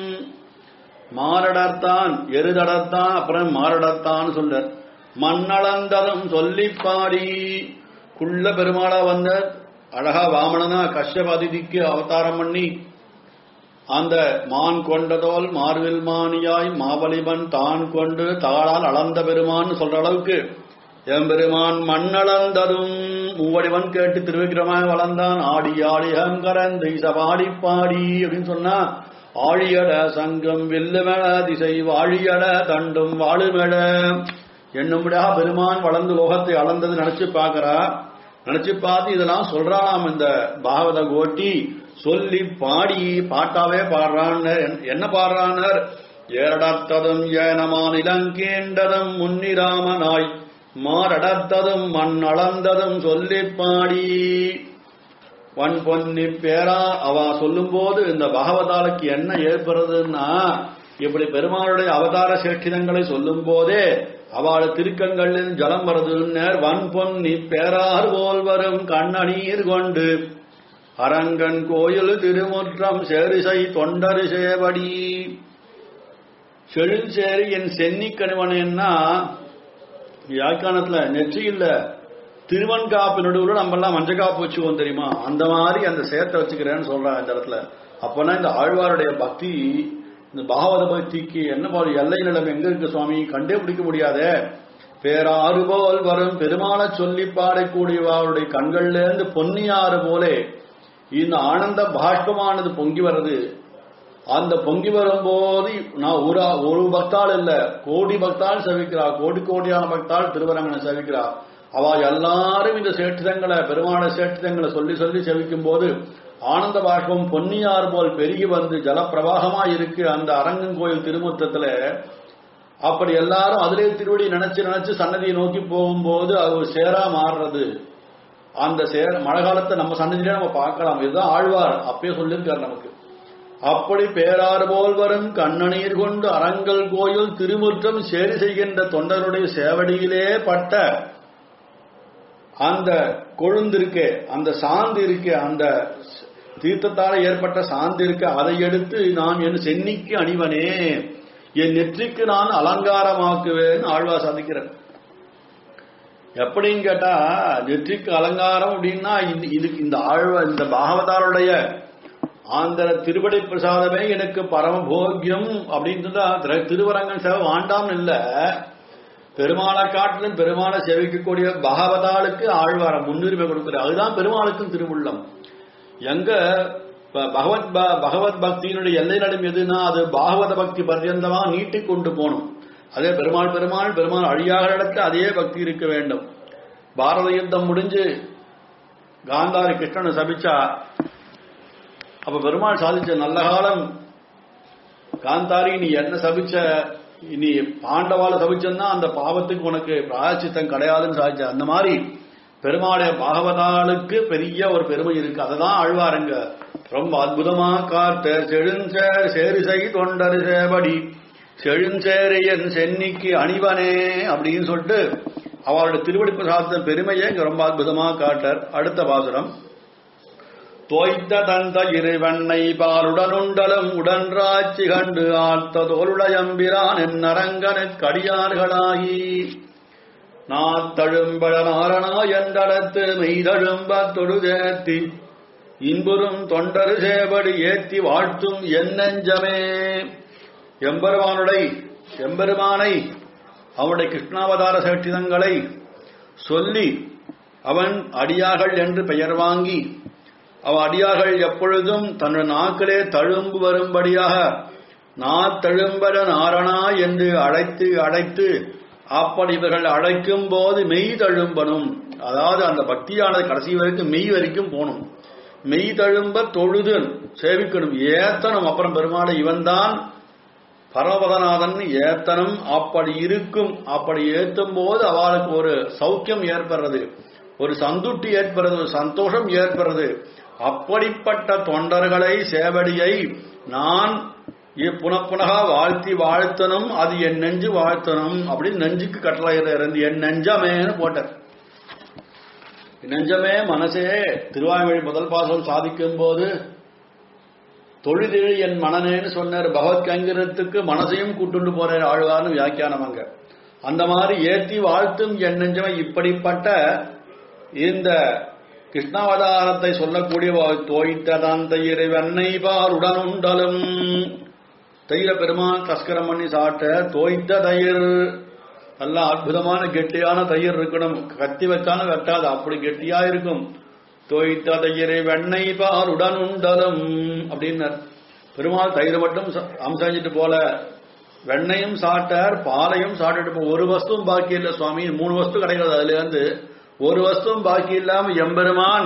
மாரடர்த்தான் எருதடர்த்தான் அப்புறம் மாரடர்த்தான் சொல்றார் மண்ணளந்ததும் சொல்லிப் பாடி குள்ள பெருமாளா வந்த அழகா வாமனனா கஷ்யப அதிதிக்கு அவதாரம் பண்ணி அந்த மான் கொண்டதோல் மார்வில் மானியாய் மாவலிவன் தான் கொண்டு தாளால் அளந்த பெருமான் சொல்ற அளவுக்கு எம்பெருமான் மண்ணளந்ததும் மூவடிவன் கேட்டு திருவிக்கிரமாய் வளர்ந்தான் ஆடி ஆடி அங்கரந்தை சபாடி பாடி அப்படின்னு சொன்னா ஆழியட சங்கம் வெல்லுமெட திசை வாழியட தண்டும் வாழுமெட என்னும்படியா பெருமான் வளர்ந்து லோகத்தை அளந்தது நினைச்சு பார்க்கறா நினைச்சு பார்த்து இதெல்லாம் சொல்றானாம் இந்த பாகவத கோட்டி சொல்லி பாடி பாட்டாவே பாடுறான்னு என்ன பாடுறானர் ஏரடத்ததும் ஏனமான் இளங்கேண்டதும் முன்னிராமனாய் மாரடத்ததும் மண் அளந்ததும் சொல்லி பாடி வன் பொன்னி பேரா அவ சொல்லும் போது இந்த பாகவதாலுக்கு என்ன ஏற்படுறதுன்னா இப்படி பெருமாளுடைய அவதார சேட்சிதங்களை சொல்லும் போதே அவள் திருக்கண்களில் ஜலம் வருதுன்னு வன் பொன்னி பேரார் போல் வரும் கண்ணநீர் கொண்டு அரங்கன் கோயில் திருமுற்றம் சேரிசை தொண்டரு சேவடி செழுஞ்சேரி என் சென்னி கணிவனேன்னா யாழ்ப்பாணத்துல நெற்றி இல்ல திருவன்காப்பு நடுவுல நம்ம எல்லாம் மஞ்சள் காப்பு வச்சுக்குவோம் தெரியுமா அந்த மாதிரி அந்த சேர்த்தை வச்சுக்கிறேன்னு சொல்றாங்க இந்த இடத்துல அப்பனா இந்த ஆழ்வாருடைய பக்தி இந்த பாகவத பக்திக்கு என்ன போல எல்லை நிலம் எங்க இருக்கு சுவாமி கண்டே பிடிக்க முடியாதே பேராறு போல் வரும் பெருமாளை சொல்லி பாடக்கூடியவருடைய கண்கள்ல இருந்து பொன்னியாறு போலே இந்த ஆனந்த பாஷ்பமானது பொங்கி வர்றது அந்த பொங்கி வரும்போது நான் ஒரு ஒரு பக்தாள் இல்ல கோடி பக்தாள் செவிக்கிறா கோடி கோடியான பக்தாள் திருவரங்கனை செவிக்கிறா அவ எல்லாரும் இந்த சேட்டிதங்களை பெருமான சேட்டிதங்களை சொல்லி சொல்லி செவிக்கும் போது ஆனந்த பாஷ்பம் பொன்னியார் போல் பெருகி வந்து ஜலப்பிரவாகமா இருக்கு அந்த அரங்கன் கோயில் திருமுற்றத்துல அப்படி எல்லாரும் அதிலே திருவடி நினைச்சு நினைச்சு சன்னதியை நோக்கி போகும்போது அது ஒரு சேரா மாறுறது அந்த சேர மழை காலத்தை நம்ம சன்னதியிலே நம்ம பார்க்கலாம் இதுதான் ஆழ்வார் அப்பயே சொல்லியிருக்காரு நமக்கு அப்படி பேராறு போல் வரும் கண்ணநீர் கொண்டு அரங்கல் கோயில் திருமுற்றம் சேரி செய்கின்ற தொண்டருடைய சேவடியிலே பட்ட அந்த கொழுந்து இருக்கே அந்த சாந்து இருக்கே அந்த தீர்த்தத்தால ஏற்பட்ட சாந்து இருக்க அதை எடுத்து நான் என் சென்னிக்கு அணிவனே என் நெற்றிக்கு நான் அலங்காரமாக்குவேன் ஆழ்வா சாதிக்கிறேன் எப்படின்னு கேட்டா நெற்றிக்கு அலங்காரம் அப்படின்னா இந்த- இதுக்கு இந்த ஆழ்வ இந்த பாகவதாருடைய ஆந்திர திருவடி பிரசாதமே எனக்கு பரமபோக்கியம் அப்படின்னு சொன்னா திரு- திருவரங்கன் சேவை வாண்டாம் இல்ல பெருமாளை காட்டிலும் பெருமாளை சேவிக்கக்கூடிய பாகவதாளுக்கு ஆழ்வார முன்னுரிமை கொடுக்கிறார் அதுதான் பெருமாளுக்கும் திருவுள்ளம் எங்க ப- பகவத் ப- பகவத் பக்தியினுடைய எல்லை நடும் எதுனா அது பாகவத பக்தி பர்யந்தமா நீட்டிக் கொண்டு போகணும் அதே பெருமாள் பெருமாள் பெருமாள் அழியாத இடத்துல அதே பக்தி இருக்க வேண்டும் பாரத யுத்தம் முடிஞ்சு காந்தாரி கிருஷ்ணனை சபிச்சா அப்ப பெருமாள் சாதிச்ச நல்ல காலம் காந்தாரி நீ என்ன சபிச்ச இனி பாண்டவால தவிச்சன்னா அந்த பாவத்துக்கு உனக்கு பிராயச்சித்தம் கிடையாதுன்னு சாதிச்ச அந்த மாதிரி பெருமாளுடைய பாகவதாளுக்கு பெரிய ஒரு பெருமை இருக்கு அததான் ஆழ்வாருங்க ரொம்ப அற்புதமா காத்த செழுஞ்சேர் சேரிசை தொண்டர் சேவடி செழுஞ்சேரியன் சென்னிக்கு அணிவனே அப்படின்னு சொல்லிட்டு அவருடைய திருவடி பிரசாதத்தின் பெருமையை இங்க ரொம்ப அற்புதமா காட்டார் அடுத்த பாசுரம் தோய்த்த தந்த இறைவண்ணை பாலுடனுண்டலும் உடன்றாட்சி கண்டு ஆர்த்த தோளுடையம்பிரான் என் அரங்கனுக்கு அடியார்களாகி நாத்தழும்பழ நாரணா என்றடத்து மெய்தழும்ப தொழுதேத்தி இன்புறும் தொண்டரு சேவடி ஏத்தி வாழ்த்தும் என் நெஞ்சமே எம்பெருமானுடைய எம்பெருமானை அவனுடைய கிருஷ்ணாவதார சேட்டிதங்களை சொல்லி அவன் அடியார்கள் என்று பெயர் வாங்கி அவ அடியார்கள் எப்பொழுதும் தன் நாக்கிலே தழும்பு வரும்படியாக நாத்தழும்பர நாரணா என்று அழைத்து அழைத்து அப்படி இவர்கள் அழைக்கும் போது மெய் தழும்பனும் அதாவது அந்த பக்தியானது கடைசி வரைக்கும் மெய் வரைக்கும் போகணும் மெய் தழும்ப தொழுது சேவிக்கணும் ஏத்தனும் அப்புறம் பெருமாளை இவன்தான் பரமபதநாதன் ஏத்தனம் அப்படி இருக்கும் அப்படி ஏத்தும் போது அவளுக்கு ஒரு சௌக்கியம் ஏற்படுறது ஒரு சந்துட்டி ஏற்படுறது ஒரு சந்தோஷம் ஏற்படுறது அப்படிப்பட்ட தொண்டர்களை சேவடியை நான் புனப்புனகா வாழ்த்தி வாழ்த்தனும் அது என் நெஞ்சு வாழ்த்தனும் அப்படின்னு நெஞ்சுக்கு கட்டளை இருந்து என் நெஞ்சமேன்னு போட்டார் நெஞ்சமே மனசே திருவாய்மொழி முதல் பாசம் சாதிக்கும் போது தொழுதிழி என் மனநேன்னு சொன்னார் பகவத் கங்கிரத்துக்கு மனசையும் கூட்டுண்டு போறார் ஆழ்வார்னு வியாக்கியானம் அங்க அந்த மாதிரி ஏத்தி வாழ்த்தும் என் நெஞ்சமே இப்படிப்பட்ட இந்த கிருஷ்ணாவதாரத்தை சொல்லக்கூடிய தோய்த்ததான் தயிரை வெண்ணை பாருடன் உண்டலும் தயிர பெருமான் தஸ்கரம் பண்ணி சாட்ட தோய்த்த தயிர் நல்ல அற்புதமான கெட்டியான தயிர் இருக்கணும் கத்தி வச்சாலும் வெட்டாது அப்படி கெட்டியா இருக்கும் தோய்த்த தயிரை வெண்ணெய் பாருடன் உண்டலும் அப்படின்னார் பெருமாள் தயிர் மட்டும் அம்சஞ்சிட்டு போல வெண்ணையும் சாட்டார் பாலையும் சாப்பிட்டுட்டு போ ஒரு வஸ்துவும் பாக்கி இல்லை சுவாமி மூணு வஸ்து கிடைக்கிறது அதுல இருந்து ஒரு வஸ்துவும் பாக்கி இல்லாம எம்பெருமான்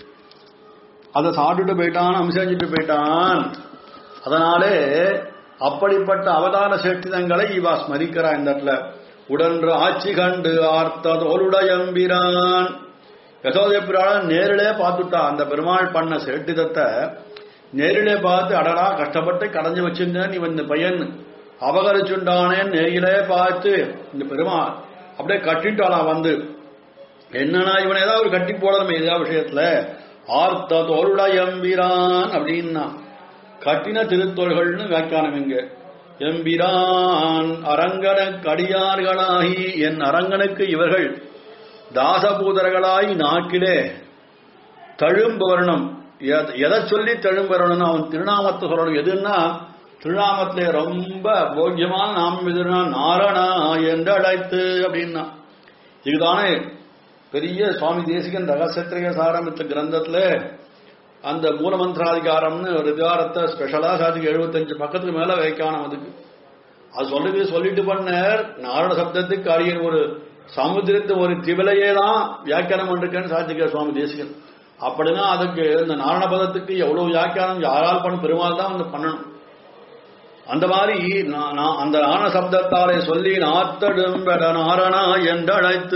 அதை சாப்பிட்டுட்டு போயிட்டான் அம்சஞ்சிட்டு போயிட்டான் அதனாலே அப்படிப்பட்ட அவதார சேட்டிதங்களை இவா ஸ்மரிக்கிறா இந்த இடத்துல உடன்று ஆட்சி கண்டு ஆர்த்த தோளுடையம்பிரான் யசோதை பிராணன் நேரிலே பார்த்துட்டா அந்த பெருமாள் பண்ண சேட்டிதத்தை நேரிலே பார்த்து அடடா கஷ்டப்பட்டு கடைஞ்சு வச்சிருந்தேன் இவன் இந்த பையன் அபகரிச்சுண்டானே நேரிலே பார்த்து இந்த பெருமாள் அப்படியே கட்டிட்டாளாம் வந்து என்னன்னா இவன் ஏதாவது ஒரு கட்டி போடணுமே இதா விஷயத்துல ஆர்த்த தோளுடையம்பிரான் அப்படின்னா கட்டின திருத்தோள்கள்னு வியாக்கியானம் இங்க எம்பிரான் அரங்கனுக்கு அடியார்களாகி என் அரங்கனுக்கு இவர்கள் தாசபூதர்களாய் நாக்கிலே தழும்பு வரணும் எதை சொல்லி தழும்பு வரணும்னு அவன் திருநாமத்தை சொல்லணும் எதுன்னா திருநாமத்திலே ரொம்ப போக்கியமான நாமம் எதுனா நாரணா என்று அழைத்து அப்படின்னா இதுதானே பெரிய சுவாமி தேசிகன் ரகசியத்திரிய சாரமித்த கிரந்தத்துல அந்த மூலமந்திராதிகாரம்னு ஒரு அதிகாரத்தை ஸ்பெஷலா சாதிக்கு எழுபத்தஞ்சு பக்கத்துக்கு மேல வைக்கானம் அதுக்கு அது சொல்றது சொல்லிட்டு பண்ணார் நாரண சப்தத்துக்கு அரியன் ஒரு சமுத்திரத்து ஒரு திவலையே தான் வியாக்கியானம் பண்ணிருக்கேன்னு சாதிக்க சுவாமி தேசிகன் அப்படின்னா அதுக்கு இந்த நாரண பதத்துக்கு எவ்வளவு வியாக்கியானம் யாரால் பண்ண பெருமாள் தான் வந்து பண்ணணும் அந்த மாதிரி நான் அந்த நாரண சப்தத்தாலே சொல்லி நாத்தடும் நாரணா என்று அழைத்து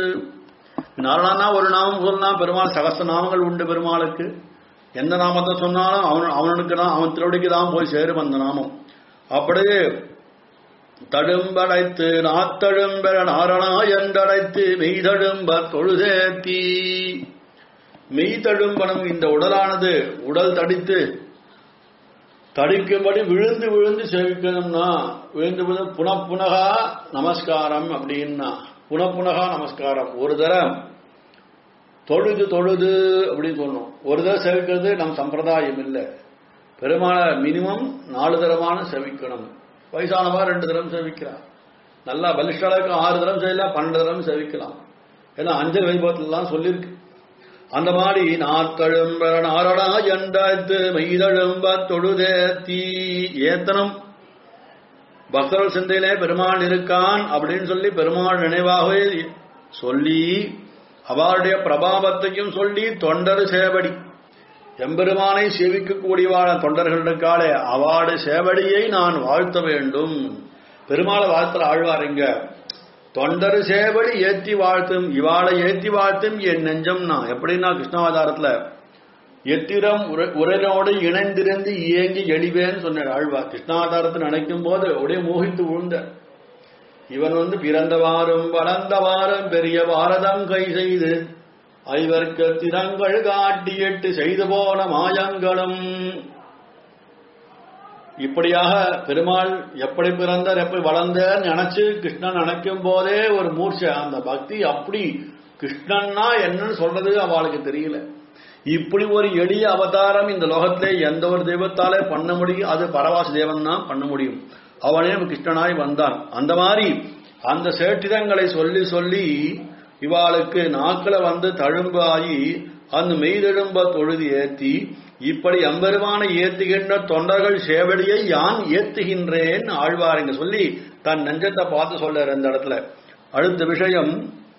நாரணா ஒரு நாமம் சொல்லலாம் பெருமாள் சகஸ்த நாமங்கள் உண்டு பெருமாளுக்கு எந்த நாமத்தை சொன்னாலும் அவன் அவனுக்கு தான் அவன் திருவடிக்கு தான் போய் சேரும் அந்த நாமம் அப்படியே தடும்படைத்து நாத்தழும்பெற நாரணா என்றடைத்து மெய்தழும்ப தொழுதேத்தி மெய்தழும்பனும் இந்த உடலானது உடல் தடித்து தடிக்கும்படி விழுந்து விழுந்து சேவிக்கணும்னா விழுந்து விழுந்து புனப்புனகா நமஸ்காரம் அப்படின்னா புனப்புனகா நமஸ்காரம் ஒரு தரம் தொழுது தொழுது அப்படின்னு சொல்லணும் ஒரு தடவை செவிக்கிறது நம் சம்பிரதாயம் இல்லை பெருமாளை மினிமம் நாலு தரமான செவிக்கணும் வயசானவா ரெண்டு தரம் செவிக்கிறான் நல்லா பலிஷ்டாளுக்கு ஆறு தரம் செய்யலாம் பன்னெண்டு தரம் செவிக்கலாம் ஏன்னா அஞ்சல் வைபவத்திலாம் சொல்லியிருக்கு அந்த மாதிரி நாத்தழும்பர நாரணா எண்டாத்து மெய்தழும்ப தொழுதேத்தி ஏத்தனம் பக்தர்கள் சிந்தையிலே பெருமாள் இருக்கான் அப்படின்னு சொல்லி பெருமாள் நினைவாகவே சொல்லி அவருடைய பிரபாவத்தையும் சொல்லி தொண்டர் சேவடி எம்பெருமானை சேவிக்கக்கூடியவான தொண்டர்களுக்காலே அவாடு சேவடியை நான் வாழ்த்த வேண்டும் பெருமாளை வாழ்த்துல ஆழ்வாருங்க தொண்டரு சேவடி ஏத்தி வாழ்த்தும் இவாளை ஏத்தி வாழ்த்தும் என் நெஞ்சம்னா எப்படின்னா கிருஷ்ணாவதாரத்துல எத்திரம் உர- உரனோடு இணைந்திருந்து இயங்கி எழிவேன்னு சொன்னார் ஆழ்வார் கிருஷ்ணாவதாரத்தை நினைக்கும் போது அப்படியே மோகித்து விழுந்த இவன் வந்து பிறந்தவாறும் வளர்ந்தவாறும் பெரிய பாரதம் கை செய்து ஐவர்க்கு திறங்கள் காட்டி எட்டு செய்து போன மாயங்களும் இப்படியாக பெருமாள் எப்படி பிறந்தார் எப்படி வளர்ந்தார் நினைச்சு கிருஷ்ணன் நினைக்கும் போதே ஒரு மூர்ச்சை அந்த பக்தி அப்படி கிருஷ்ணன்னா என்னன்னு சொல்றது அவளுக்கு தெரியல இப்படி ஒரு எளிய அவதாரம் இந்த லோகத்திலே எந்த ஒரு தெய்வத்தாலே பண்ண முடியும் அது பரவாச தேவன் தான் பண்ண முடியும் அவனே கிருஷ்ணனாய் வந்தான் அந்த மாதிரி அந்த சேட்டிதங்களை சொல்லி சொல்லி இவாளுக்கு நாக்கில வந்து தழும்பாகி அந்த மெய்தெழும்ப தொழுது ஏத்தி இப்படி எம்பெருமானை ஏத்துகின்ற தொண்டர்கள் சேவடியை யான் ஏத்துகின்றேன் ஆழ்வாருங்க சொல்லி தன் நெஞ்சத்தை பார்த்து சொல்றார் இந்த இடத்துல அடுத்த விஷயம்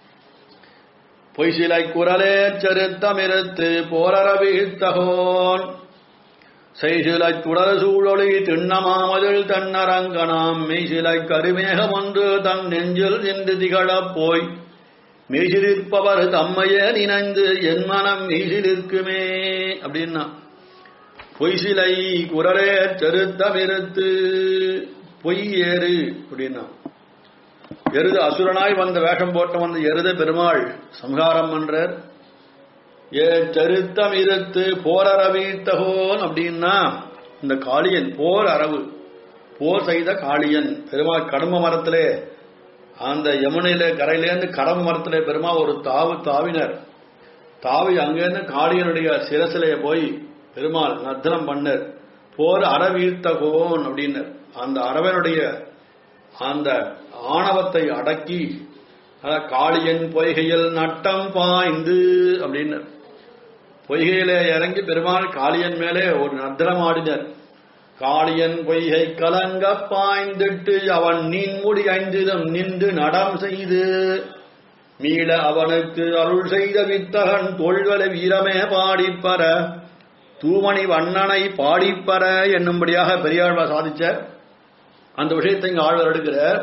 பொய்சிலை குரலே செருத்தமிருத்து போரரவீழ்த்தகோன் செய்சிலை துடர் சூழொளி திண்ணமாமதில் தன்னரங்கனாம் மெய்சிலை கருமேகம் ஒன்று தன் நெஞ்சில் நின்று திகழப் போய் மெய்சிலிருப்பவர் தம்மையே நினைந்து என் மனம் மெய்சிலிருக்குமே அப்படின்னா பொய்சிலை குரலே செருத்தமிருத்து பொய் ஏறு அப்படின்னா எருது அசுரனாய் வந்த வேஷம் போட்ட வந்த எருத பெருமாள் சம்ஹாரம் பண்றார் ஏ செருத்தம் இருத்து போர் அரவீத்தகோன் அப்படின்னா இந்த காளியன் போர் அரவு போர் செய்த காளியன் பெருமாள் கடம்ப மரத்திலே அந்த யமுனையில கரையிலேருந்து கடம்ப மரத்திலே பெருமா ஒரு தாவு தாவினர் தாவி அங்கேருந்து காளியனுடைய சிரசிலே போய் பெருமாள் நர்த்தனம் பண்ணர் போர் அறவீர்த்தகோன் அப்படின்னர் அந்த அரவனுடைய அந்த ஆணவத்தை அடக்கி அஹ், காளியன் பொய்கையில் நட்டம் பாய்ந்து அப்படின்னு பொய்கையிலே இறங்கி பெருமாள் காளியன் மேலே ஒரு நர்த்தனம் ஆடினர் காளியன் பொய்கை கலங்க பாய்ந்திட்டு அவன் நீன்முடி ஐந்திதம் நின்று நடம் செய்து மீள அவனுக்கு அருள் செய்த வித்தகன் தோள்வல வீரமே பாடிப்பற தூமணி வண்ணனை பாடிப்பற என்னும்படியாக பெரியாழ்வார் சாதிச்சார் அந்த விஷயத்தை இங்க ஆழ்வார் எடுக்கிறார்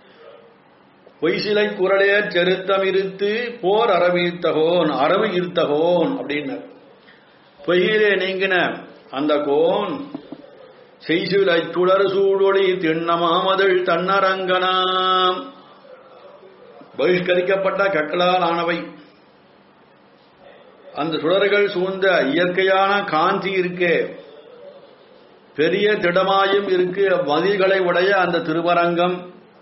பொய்சிலை குரலே செருத்தம் இருத்து போர் அரவீர்த்தகோன் அரவு ஈர்த்தகோன் அப்படின்னார் பொய்யிலே நீங்கின அந்த கோன் செய்சுலை துடர் சூடொளி திண்ணமாமதழ் தன்னரங்கனாம் பகிஷ்கரிக்கப்பட்ட கட்டளால் ஆனவை அந்த சுடர்கள் சூழ்ந்த இயற்கையான காந்தி இருக்கே பெரிய திடமாயும் இருக்கு மதில்களை உடைய அந்த திருவரங்கம்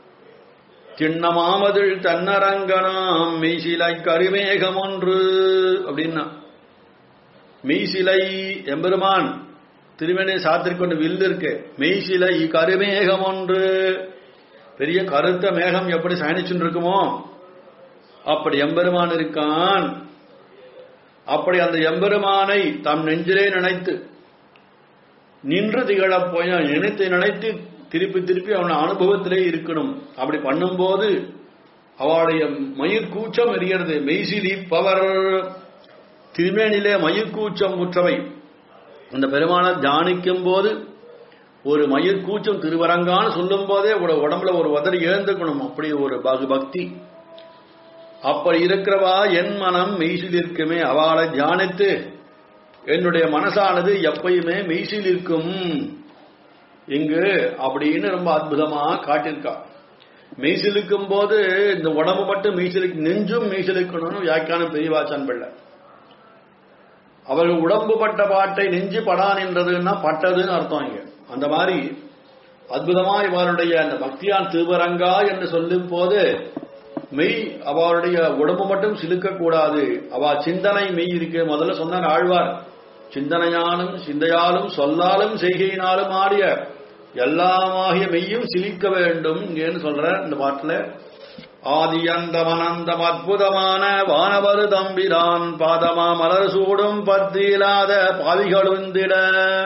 சின்னமாமதில் தன்னரங்கனாம் மெய்சிலை கருமேகம் ஒன்று அப்படின்னா மெய்சிலை எம்பெருமான் திருமணி சாத்திரிக் கொண்டு வில்லு இருக்கு மெய்சிலை கருமேகம் ஒன்று பெரிய கருத்த மேகம் எப்படி சயனிச்சுன்னு இருக்குமோ அப்படி எம்பெருமான் இருக்கான் அப்படி அந்த எம்பெருமானை தம் நெஞ்சிலே நினைத்து நின்று திகழப் போய் நினைத்து நினைத்து திருப்பி திருப்பி அவன் அனுபவத்திலே இருக்கணும் அப்படி பண்ணும்போது அவளுடைய மயிர் கூச்சம் எறிகிறது மெய்சிலி பவர் திருமேனிலே மயிர் கூச்சம் முற்றவை அந்த பெருமானை தியானிக்கும் போது ஒரு மயிர் கூச்சம் திருவரங்கான்னு சொல்லும் போதே உட- உடம்புல ஒரு உதறி எழுந்துக்கணும் அப்படி ஒரு பகு பக்தி அப்படி இருக்கிறவா என் மனம் மெய்சில் இருக்குமே அவளை தியானித்து என்னுடைய மனசானது எப்பயுமே மெய்சில் இருக்கும் இங்கு அப்படின்னு ரொம்ப அற்புதமா காட்டியிருக்கா மெய்சிலுக்கும் போது இந்த உடம்பு மட்டும் மெய்சிலுக்கு நெஞ்சும் மெய்சிலுக்கணும்னு வியாக்கியானம் பெரியவாச்சான் பிள்ளை அவர்கள் உடம்பு பட்ட பாட்டை நெஞ்சு படான் என்றதுன்னா பட்டதுன்னு அர்த்தம் இங்க அந்த மாதிரி அற்புதமா இவருடைய அந்த பக்தியான் திருவரங்கா என்று சொல்லும் போது மெய் அவருடைய உடம்பு மட்டும் சிலுக்க கூடாது அவ சிந்தனை மெய் இருக்கு முதல்ல சொன்னார் ஆழ்வார் சிந்தனையாலும் சிந்தையாலும் சொல்லாலும் செய்கையினாலும் ஆடிய எல்லாமாகிய மெய்யும் சிலிக்க வேண்டும் இங்கேன்னு சொல்ற இந்த பாட்டுல ஆதியந்தமனந்தம் அற்புதமான வானவரு தம்பிரான் பாதமா மலர் சூடும் பத்தியிலாத பாவிகளுந்திட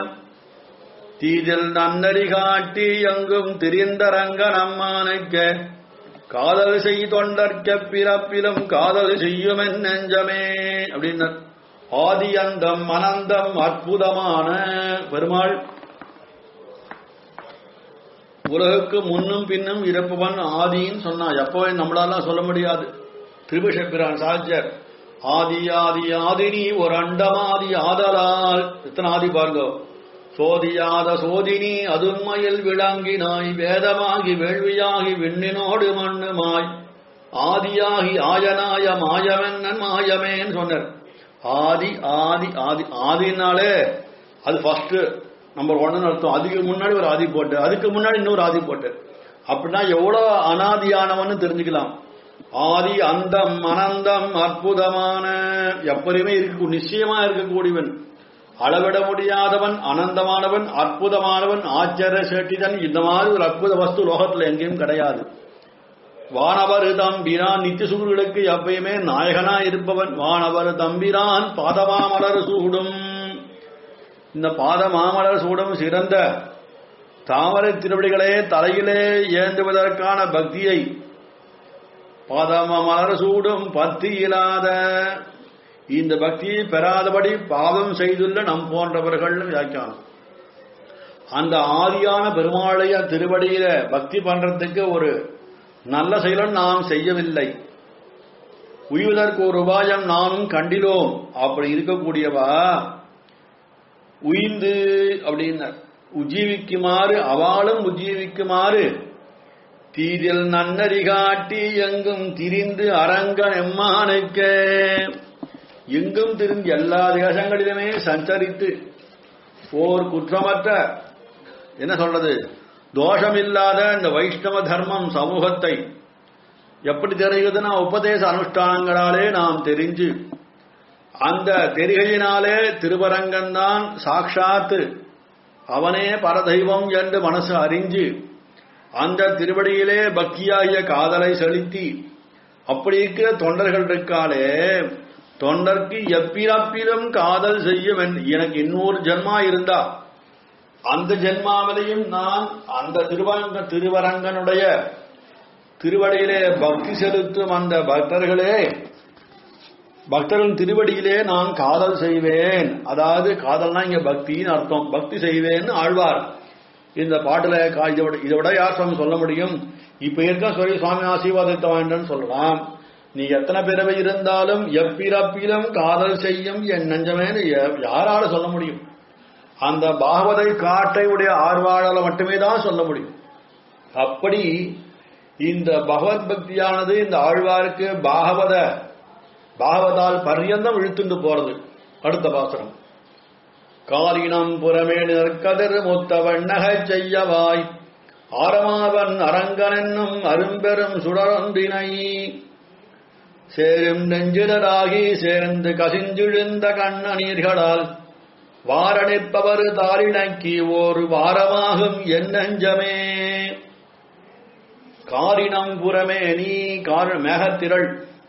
தீதில் நன்னறி காட்டி எங்கும் திரிந்தரங்க நம்மானுக்க காதல் செய் தொண்டர்க்க பிறப்பிலும் காதல் செய்யுமென் நெஞ்சமே அப்படின்னார் ஆதியந்தம் அனந்தம் அற்புதமான பெருமாள் உலகுக்கு முன்னும் பின்னும் இருப்பவன் ஆதின்னு சொன்னா எப்போ நம்மளால சொல்ல முடியாது திரிபுஷப்பிரான் சாஜர் ஆதி ஆதி ஆதினி ஒரு அண்டமாதி ஆதலால் எத்தனை ஆதி பாருங்க சோதியாத சோதினி அதுண்மையில் விளங்கினாய் வேதமாகி வேள்வியாகி விண்ணினோடு மண்ணுமாய் ஆதியாகி ஆயனாய மாயமென்னன் மாயமேன்னு சொன்னார் ஆதி ஆதி ஆதி ஆதினாலே அது ஃபர்ஸ்ட் நம்பர் ஒன்னு அர்த்தம் அதுக்கு முன்னாடி ஒரு ஆதி போட்டு அதுக்கு முன்னாடி இன்னொரு ஆதி போட்டு அப்படின்னா எவ்வளவு அனாதியானவன்னு தெரிஞ்சுக்கலாம் ஆதி அந்தம் அனந்தம் அற்புதமான எப்பயுமே இருக்க நிச்சயமா இருக்கக்கூடியவன் அளவிட முடியாதவன் அனந்தமானவன் அற்புதமானவன் ஆச்சரிய சேட்டிதன் இந்த மாதிரி ஒரு அற்புத வஸ்து லோகத்துல எங்கேயும் கிடையாது வானவர் தம்பிரான் நித்தியசூர்களுக்கு எப்பயுமே நாயகனா இருப்பவன் வானவர் தம்பிரான் பாதமாமலர் சூடும் இந்த பாதமாமலர் சூடும் சிறந்த தாமரை திருவடிகளே தலையிலே ஏந்துவதற்கான பக்தியை பாதமலர் சூடும் பக்தி இல்லாத இந்த பக்தியை பெறாதபடி பாவம் செய்துள்ள நம் போன்றவர்கள் வியாக்கியானம் அந்த ஆதியான பெருமாளைய திருவடியில பக்தி பண்றதுக்கு ஒரு நல்ல செயலும் நாம் செய்யவில்லை உய்வதற்கு ஒரு உபாயம் நானும் கண்டிலோம் அப்படி இருக்கக்கூடியவா உயிர்ந்து அப்படின்னார் உஜீவிக்குமாறு அவளும் உஜீவிக்குமாறு தீதில் நன்னறி காட்டி எங்கும் திரிந்து அரங்கன் எம்மானுக்கு எங்கும் திரிந்து எல்லா தேசங்களிலுமே சஞ்சரித்து ஓர் குற்றமற்ற என்ன சொல்றது தோஷமில்லாத இந்த வைஷ்ணவ தர்மம் சமூகத்தை எப்படி தெரிகிறதுனா உபதேச அனுஷ்டானங்களாலே நாம் தெரிஞ்சு அந்த தெரிகையினாலே திருவரங்கன்தான் சாட்சாத்து அவனே பரதெய்வம் என்று மனசு அறிஞ்சு அந்த திருவடியிலே பக்தியாகிய காதலை செலுத்தி அப்படி இருக்கிற தொண்டர்கள் இருக்காளே தொண்டர்க்கு எப்பிறப்பிலும் காதல் செய்யும் என்று எனக்கு இன்னொரு ஜென்மா இருந்தா அந்த ஜென்மாவிலையும் நான் அந்த திருவரங்க திருவரங்கனுடைய திருவடியிலே பக்தி செலுத்தும் அந்த பக்தர்களே பக்தர்கள் திருவடியிலே நான் காதல் செய்வேன் அதாவது காதல்னா இங்க பக்தின்னு அர்த்தம் பக்தி செய்வேன்னு ஆழ்வார் இந்த பாட்டுல கா- இதை விட- இதை விட யார் சுவாமி சொல்ல முடியும் இப்ப இருக்க சொல்லி சுவாமி ஆசீர்வாதத்தை வேண்டும்னு சொல்லலாம் நீ எத்தனை பிறவை இருந்தாலும் எப்பிறப்பிலும் காதல் செய்யும் என் நெஞ்சமேன்னு ய- யாரால சொல்ல முடியும் அந்த பாகவதை காட்டை உடைய ஆர்வாளால மட்டுமே தான் சொல்ல முடியும் அப்படி இந்த பகவத் பக்தியானது இந்த ஆழ்வாருக்கு பாகவத பாகவதால் பர்யந்தம் இழுத்துண்டு போறது அடுத்த பாசனம் காரினம் புறமே நிற்கதிர் முத்தவன் நகை செய்யவாய் ஆரமாவன் அரங்கனென்னும் அரும்பெரும் சுடரொன்றினை சேரும் நெஞ்சிலராகி சேர்ந்து கசிஞ்சிழுந்த கண்ணநீர்களால் வாரணிப்பவர் தாரிணக்கி ஓர் வாரமாகும் என் நெஞ்சமே காரினம் புறமே நீ கார மேகத்திரள்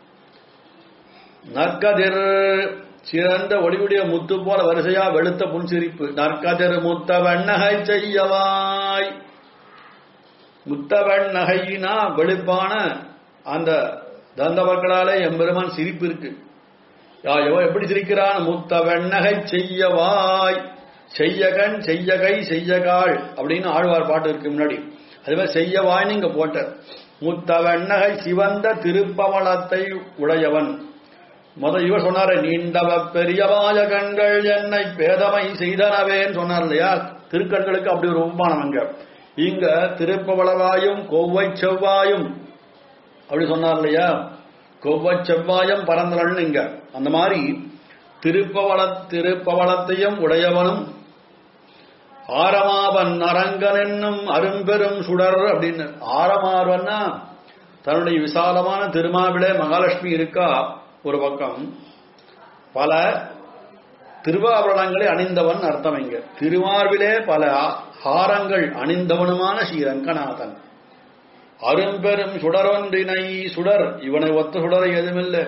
நற்கதிர் சிறந்த ஒளிவுடைய முத்து போல வரிசையா வெளுத்த புன்சிரிப்பு நற்கதிர் முத்த வெண்ணகை செய்யவாய் முத்த வெண்ணகையினா வெளுப்பான அந்த தந்தவர்களாலே எம்பெருமான் சிரிப்பு இருக்கு யா, எவன் எப்படி சிரிக்கிறான் முத்த வெண்ணகை செய்யவாய் செய்யகன் செய்யகை செய்யகாள் அப்படின்னு ஆழ்வார் பாட்டு இருக்கு முன்னாடி அதே மாதிரி செய்யவாய்னு இங்க போட்ட முத்த வெண்ணகை சிவந்த திருப்பவளத்தை உடையவன் முத இவர் சொன்னாரு நீண்டவ பெரியவாய கண்கள் என்னை பேதமை செய்தனவேன்னு சொன்னார் இல்லையா திருக்கண்களுக்கு அப்படி ஒரு உபமானம் அங்க இங்க திருப்பவளவாயும் கொவ்வை செவ்வாயும் அப்படி சொன்னார் இல்லையா கொவ்வை செவ்வாயம் பரந்தலன்னு இங்க அந்த மாதிரி திருப்பவள திருப்பவளத்தையும் உடையவனும் ஆரமாவன் அரங்கன் என்னும் அரும்பெரும் சுடர் அப்படின்னு ஆரமாவன்னா தன்னுடைய விசாலமான திருமாவிலே மகாலட்சுமி இருக்கா ஒரு பக்கம் பல திருவாபரணங்களை அணிந்தவன் அர்த்தம் இங்க திருமார்பிலே பல ஹாரங்கள் அணிந்தவனுமான ஸ்ரீ ரங்கநாதன் அரும்பெரும் சுடரொன்றினை சுடர் இவனை ஒத்த சுடர் எதுமில்லை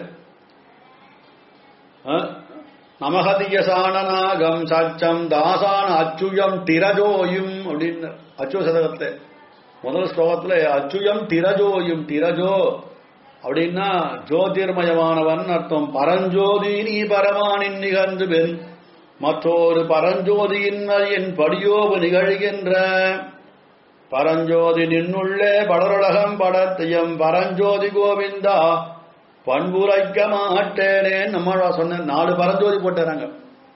நமகதிய சாணநாகம் சச்சம் தாசான அச்சுயம் டிரஜோயும் அப்படின்னு அச்சு சதகத்தை முதல் ஸ்லோகத்துல அச்சுயம் டிரஜோயும் டிரஜோ அப்படின்னா ஜோதிர்மயமானவன் அர்த்தம் பரஞ்சோதி நீ பரமானின் நிகழ்ந்து பெண் மற்றொரு பரஞ்சோதியின் என் படியோவு நிகழ்கின்ற பரஞ்சோதி நின்னுள்ளே படருலகம் படத்தையும் பரஞ்சோதி கோவிந்தா பண்புரைக்க மாட்டேனே நம்ம சொன்ன நாலு பரஞ்சோதி போட்டுறாங்க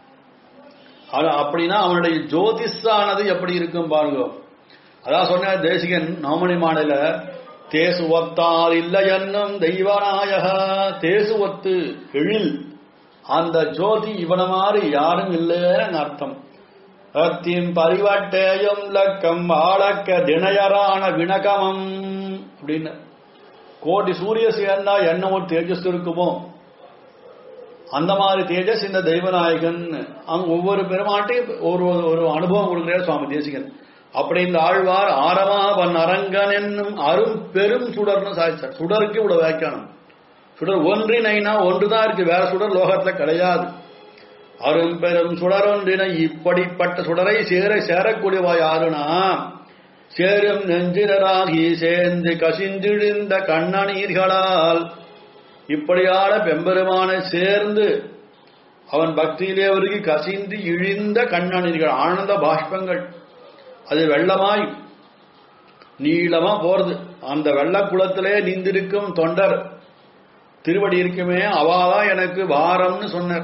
அது அப்படின்னா அவனுடைய ஜோதிஷானது எப்படி இருக்கும் பாருங்க அதான் சொன்ன தேசிகன் நவமணி மாநில தேசு ஒத்தார் இல்லை என்னும் தெய்வநாயக தேசு ஒத்து எழில் அந்த ஜோதி இவன மாதிரி யாரும் இல்லைன்னு அர்த்தம் அத்தின் பரிவட்டேயும் லக்கம் ஆளக்க தினயரான வினகமம் அப்படின்னு கோடி சூரிய சேர்ந்தா என்ன ஒரு தேஜஸ் இருக்குமோ அந்த மாதிரி தேஜஸ் இந்த தெய்வநாயகன் அங்க ஒவ்வொரு பெருமாட்டையும் ஒரு ஒரு அனுபவம் கொடுக்கிறார் சுவாமி தேசிகன் அப்படி இந்த ஆழ்வார் ஆரமாவன் அரங்கன் என்னும் அரும் பெரும் சுடர்னு சாதிச்சார் சுடருக்கு இவ்வளவு வியாக்கியானம் சுடர் ஒன்றினைனா ஒன்றுதான் இருக்கு வேற சுடர் லோகத்துல கிடையாது அரும் பெரும் சுடர் ஒன்றினை இப்படிப்பட்ட சுடரை சேர சேரக்கூடியவா யாருனா சேரும் நெஞ்சினராகி சேர்ந்து கசிந்திழிந்த கண்ணநீர்களால் இப்படியான பெம்பெருமானை சேர்ந்து அவன் பக்தியிலே அவருக்கு கசிந்து இழிந்த கண்ணநீர்கள் ஆனந்த பாஷ்பங்கள் அது வெள்ளமாய் நீளமா போறது அந்த வெள்ளக்குளத்திலே நீந்திருக்கும் தொண்டர் திருவடி இருக்குமே அவாதான் எனக்கு வாரம்னு சொன்னார்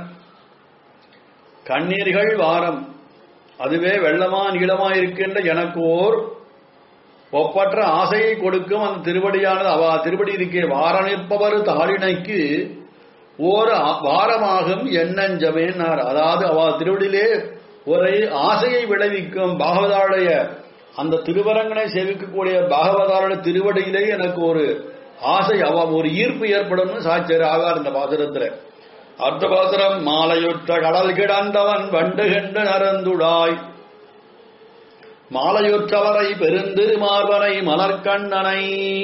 கண்ணீர்கள் வாரம் அதுவே வெள்ளமா நீளமா இருக்கின்ற எனக்கு ஓர் ஒப்பற்ற ஆசையை கொடுக்கும் அந்த திருவடியானது அவா திருவடி இருக்கே வார நிற்பவர் தாளினைக்கு ஓர் வாரமாகும் எண்ணஞ்சமேனார் அதாவது அவா திருவடியிலே ஒரு ஆசையை விளைவிக்கும் பாகவதாருடைய அந்த திருவரங்கனை சேவிக்கக்கூடிய பாகவதாருடைய திருவடியிலே எனக்கு ஒரு ஆசை அவ ஒரு ஈர்ப்பு ஏற்படும் சாட்சியர் ஆகார் இந்த பாசுரத்துல அடுத்த பாசுரம் மாலையுற்ற கடல் கிடந்தவன் வண்டு கண்டு நரந்துடாய் மாலையுற்றவரை பெருந்திருமார்வனை மலர்கண்ணனை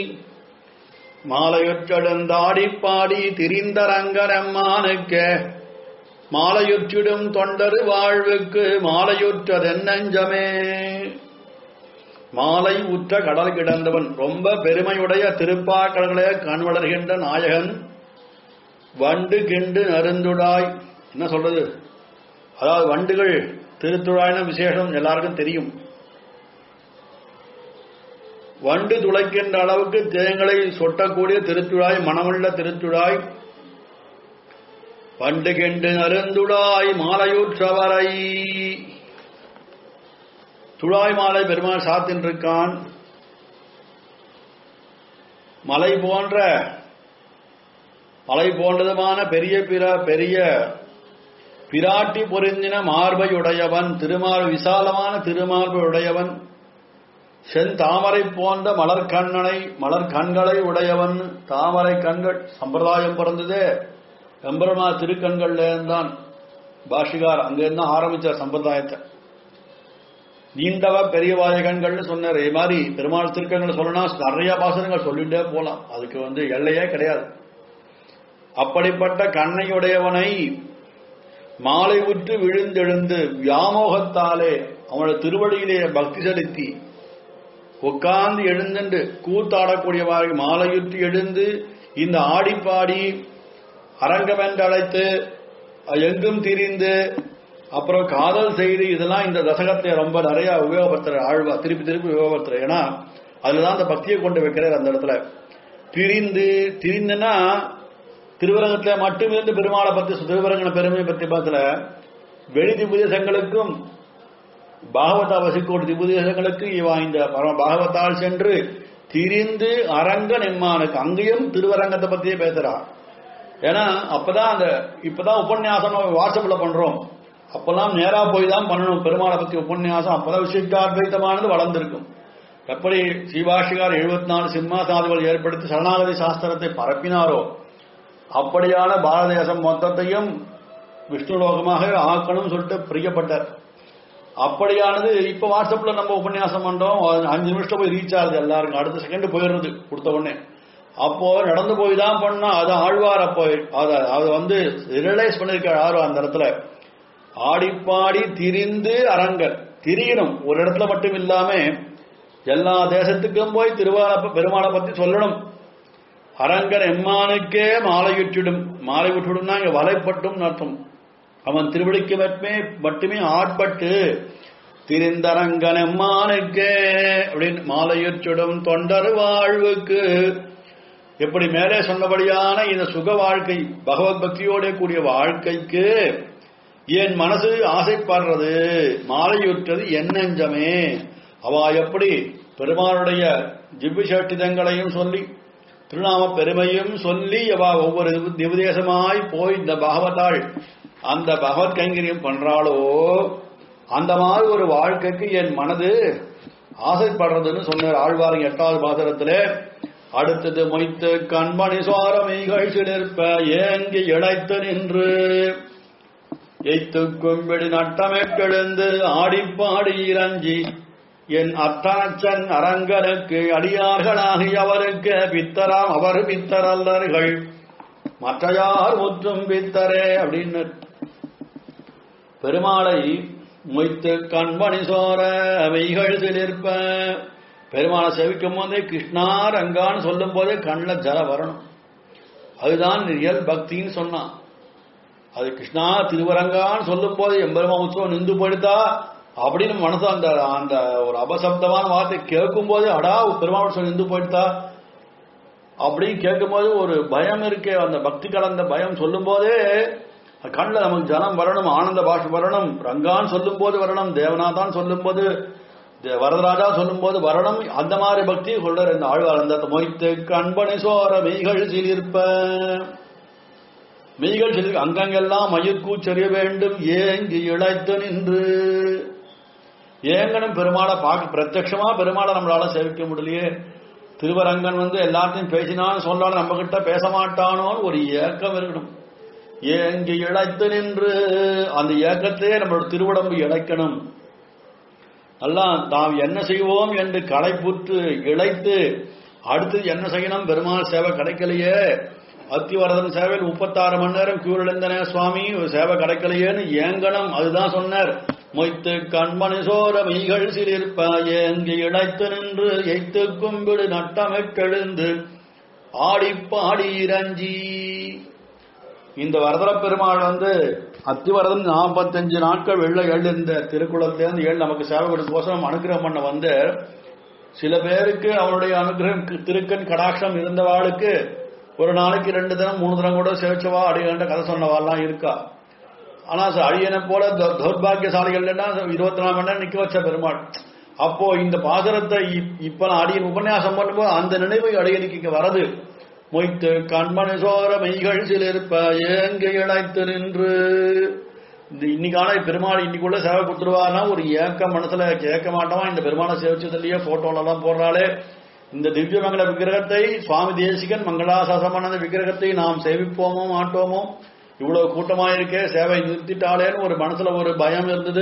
மாலையுற்றெழுந்தாடி பாடி திரிந்தரங்கனம்மானுக்கு மாலையுற்றிடும் தொண்டரு வாழ்வுக்கு மாலையுற்றதென்னஞ்சமே மாலை உற்ற கடல் கிடந்தவன் ரொம்ப பெருமையுடைய திருப்பாக்கடல்களே கண் வளர்கின்ற நாயகன் வண்டு கிண்டு நருந்துடாய் என்ன சொல்றது அதாவது வண்டுகள் திருத்துழாயின விசேஷம் எல்லாருக்கும் தெரியும் வண்டு துளைக்கின்ற அளவுக்கு தேங்களை சொட்டக்கூடிய திருத்துழாய் மனமுள்ள திருத்துழாய் வண்டு கெண்டு நருந்துடாய் மாலையூற்றவரை துழாய் மாலை பெருமாள் சாத்தின் இருக்கான் மலை போன்ற மலை போன்றதுமான பெரிய பிற பெரிய பிராட்டி பொருந்தின மார்பையுடையவன் திருமார் விசாலமான திருமார்பை உடையவன் செந்தாமரை போன்ற மலர்கண்ணனை மலர் கண்களை உடையவன் தாமரை கண்கள் சம்பிரதாயம் பிறந்ததே எம்பெருமா திருக்கண்கள்ல இருந்தான் பாஷிகார் அங்கிருந்து ஆரம்பிச்சார் சம்பிரதாயத்தை நீண்டவ பெரியவாய கண்கள்னு சொன்னார் இது மாதிரி பெருமாள் திருக்கங்கள் சொல்லணும்னா நிறைய பாசனங்கள் சொல்லிட்டே போலாம் அதுக்கு வந்து எல்லையே கிடையாது அப்படிப்பட்ட கண்ணையுடையவனை மாலை உற்று விழுந்தெழுந்து வியாமோகத்தாலே அவனோட திருவடியிலே பக்தி செலுத்தி உட்கார்ந்து எழுந்துண்டு கூத்தாடக்கூடியவாறு மாலையுற்று எழுந்து இந்த ஆடிப்பாடி அரங்கம் என்று அழைத்து எங்கும் திரிந்து அப்புறம் காதல் செய்து இதெல்லாம் இந்த தசகத்தை ரொம்ப நிறைய உபயோகப்படுத்துற ஆழ்வா திருப்பி திருப்பி உபயோகப்படுத்துற ஏன்னா அதுலதான் அந்த பக்தியை கொண்டு வைக்கிறார் அந்த இடத்துல திரிந்து திரிந்துன்னா திருவரங்கத்துல மட்டும் இருந்து பெருமாளை பத்தி திருவரங்கன பெருமையை பத்தி பார்த்தல வெளி திபுதேசங்களுக்கும் பாகவதா வசிக்கோடு திபுதேசங்களுக்கு இவா இந்த பரம பாகவத்தால் சென்று திரிந்து அரங்க நிம்மானுக்கு அங்கேயும் திருவரங்கத்தை பத்தியே பேசுறான் ஏன்னா அப்பதான் அந்த இப்பதான் உபன்யாசம் வாட்ஸ்அப்ல பண்றோம் அப்பெல்லாம் நேரா போய் தான் பண்ணணும் பெருமாளை பத்தி உபன்யாசம் அப்பதான் விசிஷ்டாத்வைத்தமானது வளர்ந்திருக்கும் எப்படி சிவாஷிகார் எழுபத்தி நாலு சிம்மாசாதிகள் ஏற்படுத்தி சரணாகதி சாஸ்திரத்தை பரப்பினாரோ அப்படியான பாரத தேசம் மொத்தத்தையும் விஷ்ணுலோகமாக ஆக்கணும் சொல்லிட்டு பிரியப்பட்டார் அப்படியானது இப்ப வாட்ஸ்அப்ல நம்ம உபன்யாசம் பண்றோம் அஞ்சு நிமிஷம் போய் ரீச் ஆகுது எல்லாருக்கும் அடுத்த செகண்ட் போயிடுறது கொடுத்த உடனே அப்போ நடந்து போய் தான் பண்ணா அது ஆழ்வார் அப்போ அதை அதை வந்து ரியலைஸ் பண்ணிருக்காரு யாரும் அந்த இடத்துல ஆடிப்பாடி திரிந்து அரங்கர் திரியணும் ஒரு இடத்துல மட்டும் இல்லாம எல்லா தேசத்துக்கும் போய் திருவாரப்ப பெருமாளை பத்தி சொல்லணும் அரங்கர் எம்மானுக்கே மாலையுற்றிடும் மாலை விட்டுடும்னா இங்க வலைப்பட்டும் அர்த்தம் அவன் திருவடிக்கு மட்டுமே மட்டுமே ஆட்பட்டு திரிந்தரங்கனம்மானுக்கே அப்படின்னு மாலையுற் சுடும் தொண்டர் வாழ்வுக்கு எப்படி மேலே சொன்னபடியான இந்த சுக வாழ்க்கை பகவத் பக்தியோட கூடிய வாழ்க்கைக்கு என் மனசு ஆசைப்படுறது மாலையுற்றது என் நெஞ்சமே அவ எப்படி பெருமாளுடைய திவ்யசேட்டிதங்களையும் சொல்லி திருநாம பெருமையும் சொல்லி அவ ஒவ்வொரு திவதேசமாய் போய் இந்த பகவதாள் அந்த பகவத் கைங்கரியம் பண்றாளோ அந்த மாதிரி ஒரு வாழ்க்கைக்கு என் மனது ஆசைப்படுறதுன்னு சொன்னார் ஆழ்வாரின் எட்டாவது பாசனத்திலே அடுத்தது மொய்த்து கண்மணி சுவாரமைகள் சிலிர்ப்ப ஏங்கி இழைத்து நின்று எய்த்து கும்பிடி நட்டமெட்டெழுந்து ஆடிப்பாடி இறஞ்சி என் அத்தாச்சன் அரங்கனுக்கு அடியார்களாகி அவருக்கு பித்தராம் அவர் பித்தரல்லர்கள் மற்றையார் முற்றும் பித்தரே அப்படின்னு பெருமாளை மொய்த்து கண்மணி சோர மெய்கள் சிலிர்ப்ப பெருமாளை சேவிக்கும் போதே கிருஷ்ணா ரங்கான்னு சொல்லும் போதே கண்ணில் ஜல வரணும் அதுதான் ரியல் பக்தின்னு சொன்னான் அது கிருஷ்ணா திருவரங்கான்னு சொல்லும் போது எம்பெருமா உற்சவம் நின்று போயிடுதா அப்படின்னு மனசு அந்த அந்த ஒரு அபசப்தமான வார்த்தை கேட்கும் போது அடா பெருமாள் உற்சவம் நின்று போயிடுதா அப்படின்னு கேட்கும்போது ஒரு பயம் இருக்கே அந்த பக்தி கலந்த பயம் சொல்லும் போதே கண்ணில் நமக்கு ஜனம் வரணும் ஆனந்த பாஷம் வரணும் ரங்கான் சொல்லும் போது வரணும் தேவநாதான் சொல்லும் போது வரதராஜா சொல்லும் போது வரணும் அந்த மாதிரி பக்தி சொல்றாரு இந்த ஆழ்வார் அந்த மொய்த்து கண்பனை சோர மெய்கள் சிலிர்ப்ப மெய்கள் சிலிர்க்க அங்கங்கெல்லாம் மயிர்கூச்செறிய வேண்டும் ஏங்கி இழைத்து நின்று ஏங்கனும் பெருமாளை பார்க்க பிரத்யட்சமா பெருமாளை நம்மளால சேவிக்க முடியலையே திருவரங்கன் வந்து எல்லாத்தையும் பேசினான்னு சொன்னாலும் நம்ம கிட்ட பேச மாட்டானோன்னு ஒரு ஏக்கம் இருக்கணும் ஏங்கி இழைத்து நின்று அந்த ஏக்கத்தையே நம்மளோட திருவுடம்பு இழைக்கணும் எல்லாம் தாம் என்ன செய்வோம் என்று களைப்புற்று இழைத்து அடுத்தது என்ன செய்யணும் பெருமாள் சேவை கிடைக்கலையே அத்திவரதன் சேவையில் முப்பத்தாறு மணி நேரம் கியூர் எழுந்தனே சுவாமி சேவை கிடைக்கலையேன்னு ஏங்கணும் அதுதான் சொன்னார் மொய்த்து கண்மணி சோர மெய்கள் சிலிர்ப்ப ஏங்கி இழைத்து நின்று எய்த்து கும்பிடு நட்டமெட்டெழுந்து ஆடிப்பாடி இறஞ்சி இந்த வரதர பெருமாள் வந்து அத்திவரதன் நாற்பத்தஞ்சு நாட்கள் வெள்ள ஏழு இந்த திருக்குளத்திலிருந்து ஏழு நமக்கு சேவை கொடுக்கோசரம் அனுகிரகம் பண்ண வந்து சில பேருக்கு அவனுடைய அனுகிரகம் திருக்கன் கடாட்சம் இருந்தவாளுக்கு ஒரு நாளைக்கு ரெண்டு தினம் மூணு தினம் கூட சேவிச்சவா அடிகண்ட கதை சொன்னவாள்லாம் இருக்கா ஆனா அடியனை போல தௌர்பாகியசாலிகள் இருபத்தி நாலு மணி நேரம் நிக்க வச்ச பெருமாள் அப்போ இந்த பாசரத்தை இப்ப நான் அடியன் உபன்யாசம் பண்ணும்போது அந்த நினைவு அடியனுக்கு வரது மொய்த்து கண்மணி சோர மெய்கள் சிலிருப்ப ஏங்க இழைத்து நின்று இந்த இன்னைக்கான பெருமாள் இன்னைக்குள்ள சேவை கொடுத்துருவானா ஒரு ஏக்கம் மனசுல கேட்க மாட்டோமா இந்த பெருமாளை சேவிச்சதுலயே போட்டோல எல்லாம் போடுறாளே இந்த திவ்யமங்கல விக்கிரகத்தை சுவாமி தேசிகன் மங்களாசாசமான விக்கிரகத்தை நாம் சேவிப்போமோ மாட்டோமோ இவ்வளவு கூட்டமா இருக்கே சேவை நிறுத்திட்டாளேன்னு ஒரு மனசுல ஒரு பயம் இருந்தது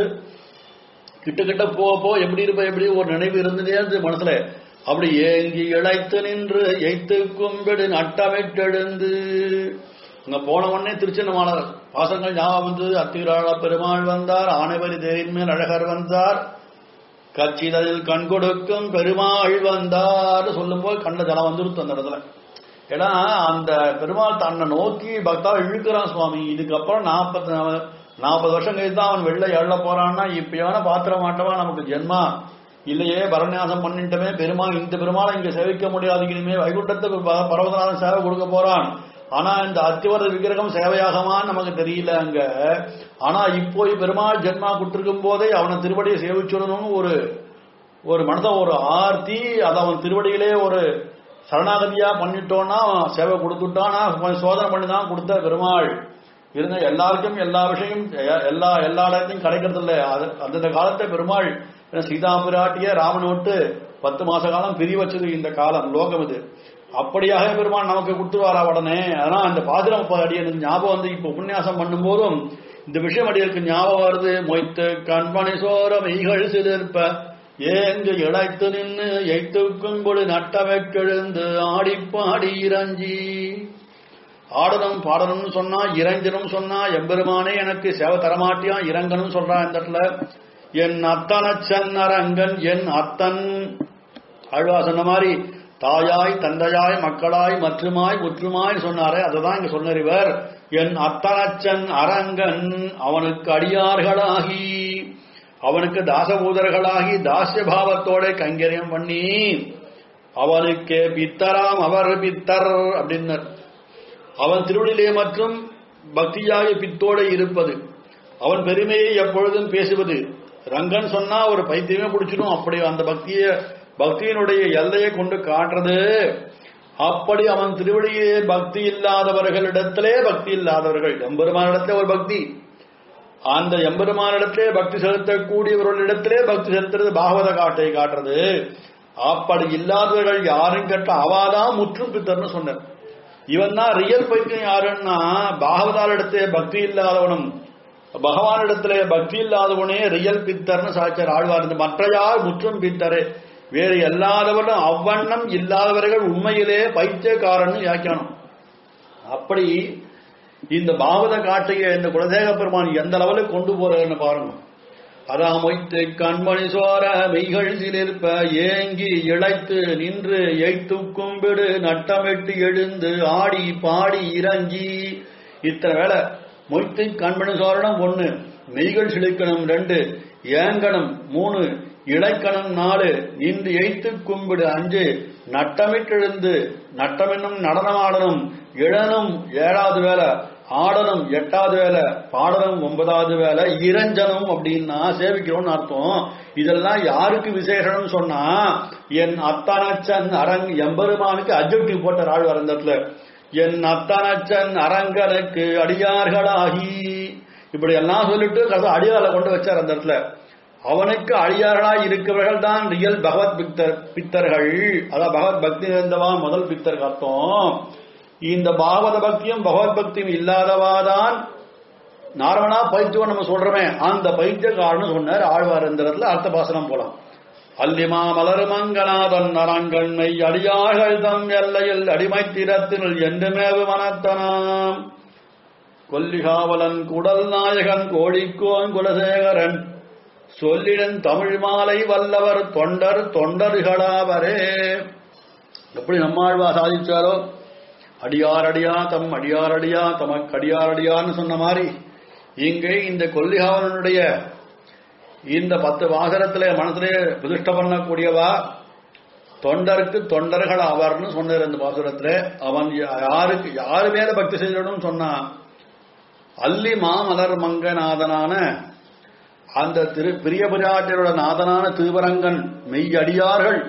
கிட்ட கிட்ட போக போ எப்படி இருப்ப எப்படி ஒரு நினைவு இருந்ததே இருந்தது மனசுல அப்படி ஏங்கி இழைத்து நின்று எய்த்து கும்பிடு நட்டமிட்டெழுந்து அங்க போன உடனே திருச்சின்னமான பாசங்கள் ஞாபகம் வந்தது அத்திராள பெருமாள் வந்தார் ஆனைவரி தேரின் மேல் அழகர் வந்தார் கச்சிதழில் கண் கொடுக்கும் பெருமாள் வந்தார் சொல்லும் போது கண்ட ஜலம் வந்துருத்து அந்த இடத்துல ஏன்னா அந்த பெருமாள் தன்னை நோக்கி பக்தா இழுக்கிறான் சுவாமி இதுக்கப்புறம் நாற்பத்தி நாற்பது வருஷம் கழித்து தான் அவன் வெள்ளை எழ போறான்னா இப்பயான பாத்திர மாட்டவா நமக்கு ஜென்மா இல்லையே பரநியாசம் பண்ணிட்டமே பெருமாள் இந்த பெருமாளை இங்க சேவிக்க முடியாது இனிமே வைகுண்டத்துக்கு பர்வதநாதன் சேவை கொடுக்க போறான் ஆனா இந்த அத்திவரத விக்கிரகம் சேவையாகமான்னு நமக்கு தெரியல அங்க ஆனா இப்போ பெருமாள் ஜென்மா கொடுத்திருக்கும் போதே அவனை திருவடியை சேவிச்சுடணும்னு ஒரு ஒரு மனத ஒரு ஆர்த்தி அதை அவன் திருவடியிலே ஒரு சரணாகதியா பண்ணிட்டோம்னா சேவை கொடுத்துட்டானா கொஞ்சம் சோதனை பண்ணி தான் கொடுத்த பெருமாள் இருந்த எல்லாருக்கும் எல்லா விஷயம் எல்லா எல்லா இடத்தையும் கிடைக்கிறது இல்லை அந்தந்த காலத்தை பெருமாள் சீதா பிராட்டிய ராமன் விட்டு பத்து மாச காலம் பிரி வச்சது இந்த காலம் லோகம் இது அப்படியாக பெருமாள் நமக்கு கொடுத்துருவாரா உடனே ஆனா அந்த பாதிரம் அடியனுக்கு ஞாபகம் வந்து இப்ப உபன்யாசம் பண்ணும் போதும் இந்த விஷயம் அடியனுக்கு ஞாபகம் வருது மொய்த்து கண்மணி சோர மெய்கள் சிலிர்ப்ப ஏங்கு இழைத்து நின்று எய்த்து கும்பொழு நட்டமைக்கெழுந்து ஆடிப்பாடி இறஞ்சி ஆடணும் பாடணும்னு சொன்னா இறஞ்சனும் சொன்னா எம்பெருமானே எனக்கு சேவை தரமாட்டியா இறங்கணும் சொல்றான் இந்த இடத்துல என் அத்தனச்சன் அரங்கன் என் அத்தன் அழ்வா சொன்ன மாதிரி தாயாய் தந்தையாய் மக்களாய் மற்றுமாய் முற்றுமாய் சொன்னாரே அதுதான் இங்க சொன்னார் இவர் என் அத்தனச்சன் அரங்கன் அவனுக்கு அடியார்களாகி அவனுக்கு தாசபூதர்களாகி தாசிய பாவத்தோட கைங்கரியம் பண்ணி அவனுக்கு பித்தராம் அவர் பித்தர் அப்படின்னர் அவன் திருவடியிலே மற்றும் பக்தியாக பித்தோட இருப்பது அவன் பெருமையை எப்பொழுதும் பேசுவது ரங்கன் சொன்னா ஒரு பைத்தியமே பிடிச்சிடும் அப்படி அந்த பக்திய பக்தியினுடைய எல்லையை கொண்டு காட்டுறது அப்படி அவன் திருவடியிலே பக்தி இல்லாதவர்களிடத்திலே பக்தி இல்லாதவர்கள் எம்பெருமானிடத்திலே ஒரு பக்தி அந்த எம்பெருமானிடத்திலே பக்தி செலுத்தக்கூடியவர்களிடத்திலே பக்தி செலுத்துறது பாகவத காட்டை காட்டுறது அப்படி இல்லாதவர்கள் யாரும் கேட்ட அவாதான் முற்றும் பித்தர்னு சொன்னார் இவன் தான் ரியல் பைத்தியம் யாருன்னா பாகவதாரிடத்தே பக்தி இல்லாதவனும் பகவானிடத்திலே பக்தி இல்லாதவனே ரியல் பித்தர்னு சாச்சார் ஆழ்வார் இந்த மற்ற யார் முற்றும் பித்தரே வேறு எல்லாதவரும் அவ்வண்ணம் இல்லாதவர்கள் உண்மையிலே பைத்தியக்காரன் வியாக்கியானம் அப்படி இந்த பாவத காட்டைய இந்த குலதேக பெருமான் எந்த லெவலுக்கு கொண்டு போறன்னு பாருங்க அதான் மொய்த்து கண்மணி சோர மெய்கள் சிலிர்ப்ப ஏங்கி இழைத்து நின்று எய்த்து கும்பிடு நட்டமிட்டு எழுந்து ஆடி பாடி இறங்கி இத்தனை வேலை மொய்த்து கண்மணி சோரணம் ஒண்ணு மெய்கள் சிலிக்கணும் ரெண்டு ஏங்கணும் மூணு இழைக்கணும் நாலு நின்று எய்த்து கும்பிடு அஞ்சு நட்டமிட்டெழுந்து நட்டமென்னும் நடனமாடணும் இழனும் ஏழாவது வேலை ஆடணும் எட்டாவது வேலை பாடணும் ஒன்பதாவது வேலை இரஞ்சனம் அப்படின்னா சேவிக்கிறோம்னு அர்த்தம் இதெல்லாம் யாருக்கு விசேஷம்னு சொன்னா என் அத்தனச்சன் அரங் எம்பெருமானுக்கு அஜெக்டிவ் போட்ட ஆள் வர இந்த இடத்துல என் அத்தனச்சன் அரங்கனுக்கு அடியார்களாகி இப்படி எல்லாம் சொல்லிட்டு கதை அடியாரை கொண்டு வச்சார் அந்த இடத்துல அவனுக்கு அழியார்களாய் இருக்கிறவர்கள் தான் ரியல் பகவத் பித்தர் பித்தர்கள் அதான் பகவத் பக்தி நிறைந்தவான் முதல் பித்தர் அர்த்தம் இந்த பாகவத பக்தியும் பகவத் பக்தியும் இல்லாதவாதான் நார்மலா பைத்தியம் நம்ம சொல்றோமே அந்த பைத்தியக்காரன்னு சொன்னார் ஆழ்வார் இந்த இடத்துல அர்த்த பாசனம் போலாம் அல்லிமா மலர் மங்கநாதன் அரங்கண்மை அடியார்கள் தம் எல்லையில் அடிமை திறத்தினுள் என்றுமேவு மனத்தனாம் கொல்லிகாவலன் குடல் நாயகன் கோழிக்கோன் குலசேகரன் சொல்லிடன் தமிழ் மாலை வல்லவர் தொண்டர் தொண்டர்களாவரே எப்படி நம்மாழ்வா சாதிச்சாரோ அடியார் அடியா தம் அடியார் அடியா தமக்கு அடியார் அடியான்னு சொன்ன மாதிரி இங்கே இந்த கொல்லிகாவலனுடைய இந்த பத்து வாசரத்திலே மனத்திலே பிரதிஷ்ட பண்ணக்கூடியவா தொண்டருக்கு தொண்டர்கள் அவர்னு சொன்னார் இந்த பாசுரத்துல அவன் யாருக்கு யாரு மேல பக்தி செய்யணும்னு சொன்னா அல்லி மாமலர் மங்கநாதனான அந்த திரு பிரியபுராட்டியரோட நாதனான திருவரங்கன் மெய்யடியார்கள்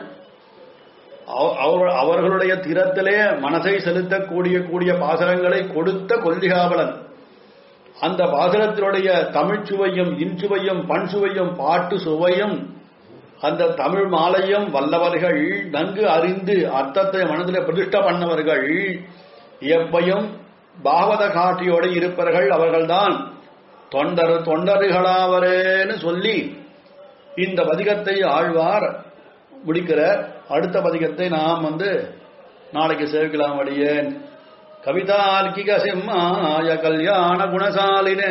அவர்களுடைய திறத்திலே மனசை செலுத்தக்கூடிய கூடிய பாசரங்களை கொடுத்த கொல்லிகாவலன் அந்த பாசரத்தினுடைய தமிழ் சுவையும் இன்சுவையும் பண் சுவையும் பாட்டு சுவையும் அந்த தமிழ் மாலையும் வல்லவர்கள் நன்கு அறிந்து அர்த்தத்தை மனதில் பிரதிஷ்ட பண்ணவர்கள் எப்பையும் பாவத காட்டியோடு இருப்பவர்கள் அவர்கள்தான் தொண்டர் தொண்டர்களாவரேன்னு சொல்லி இந்த பதிகத்தை ஆழ்வார் முடிக்கிற அடுத்த பதிகத்தை நாம் வந்து நாளைக்கு சேர்க்கலாம் அடியேன் கவிதார்க்கிக சிம்மாய கல்யாண குணசாலினே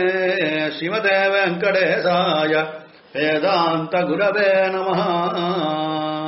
ஸ்ரீமதே வெங்கடேசாய வேதாந்த குரவே நமஹா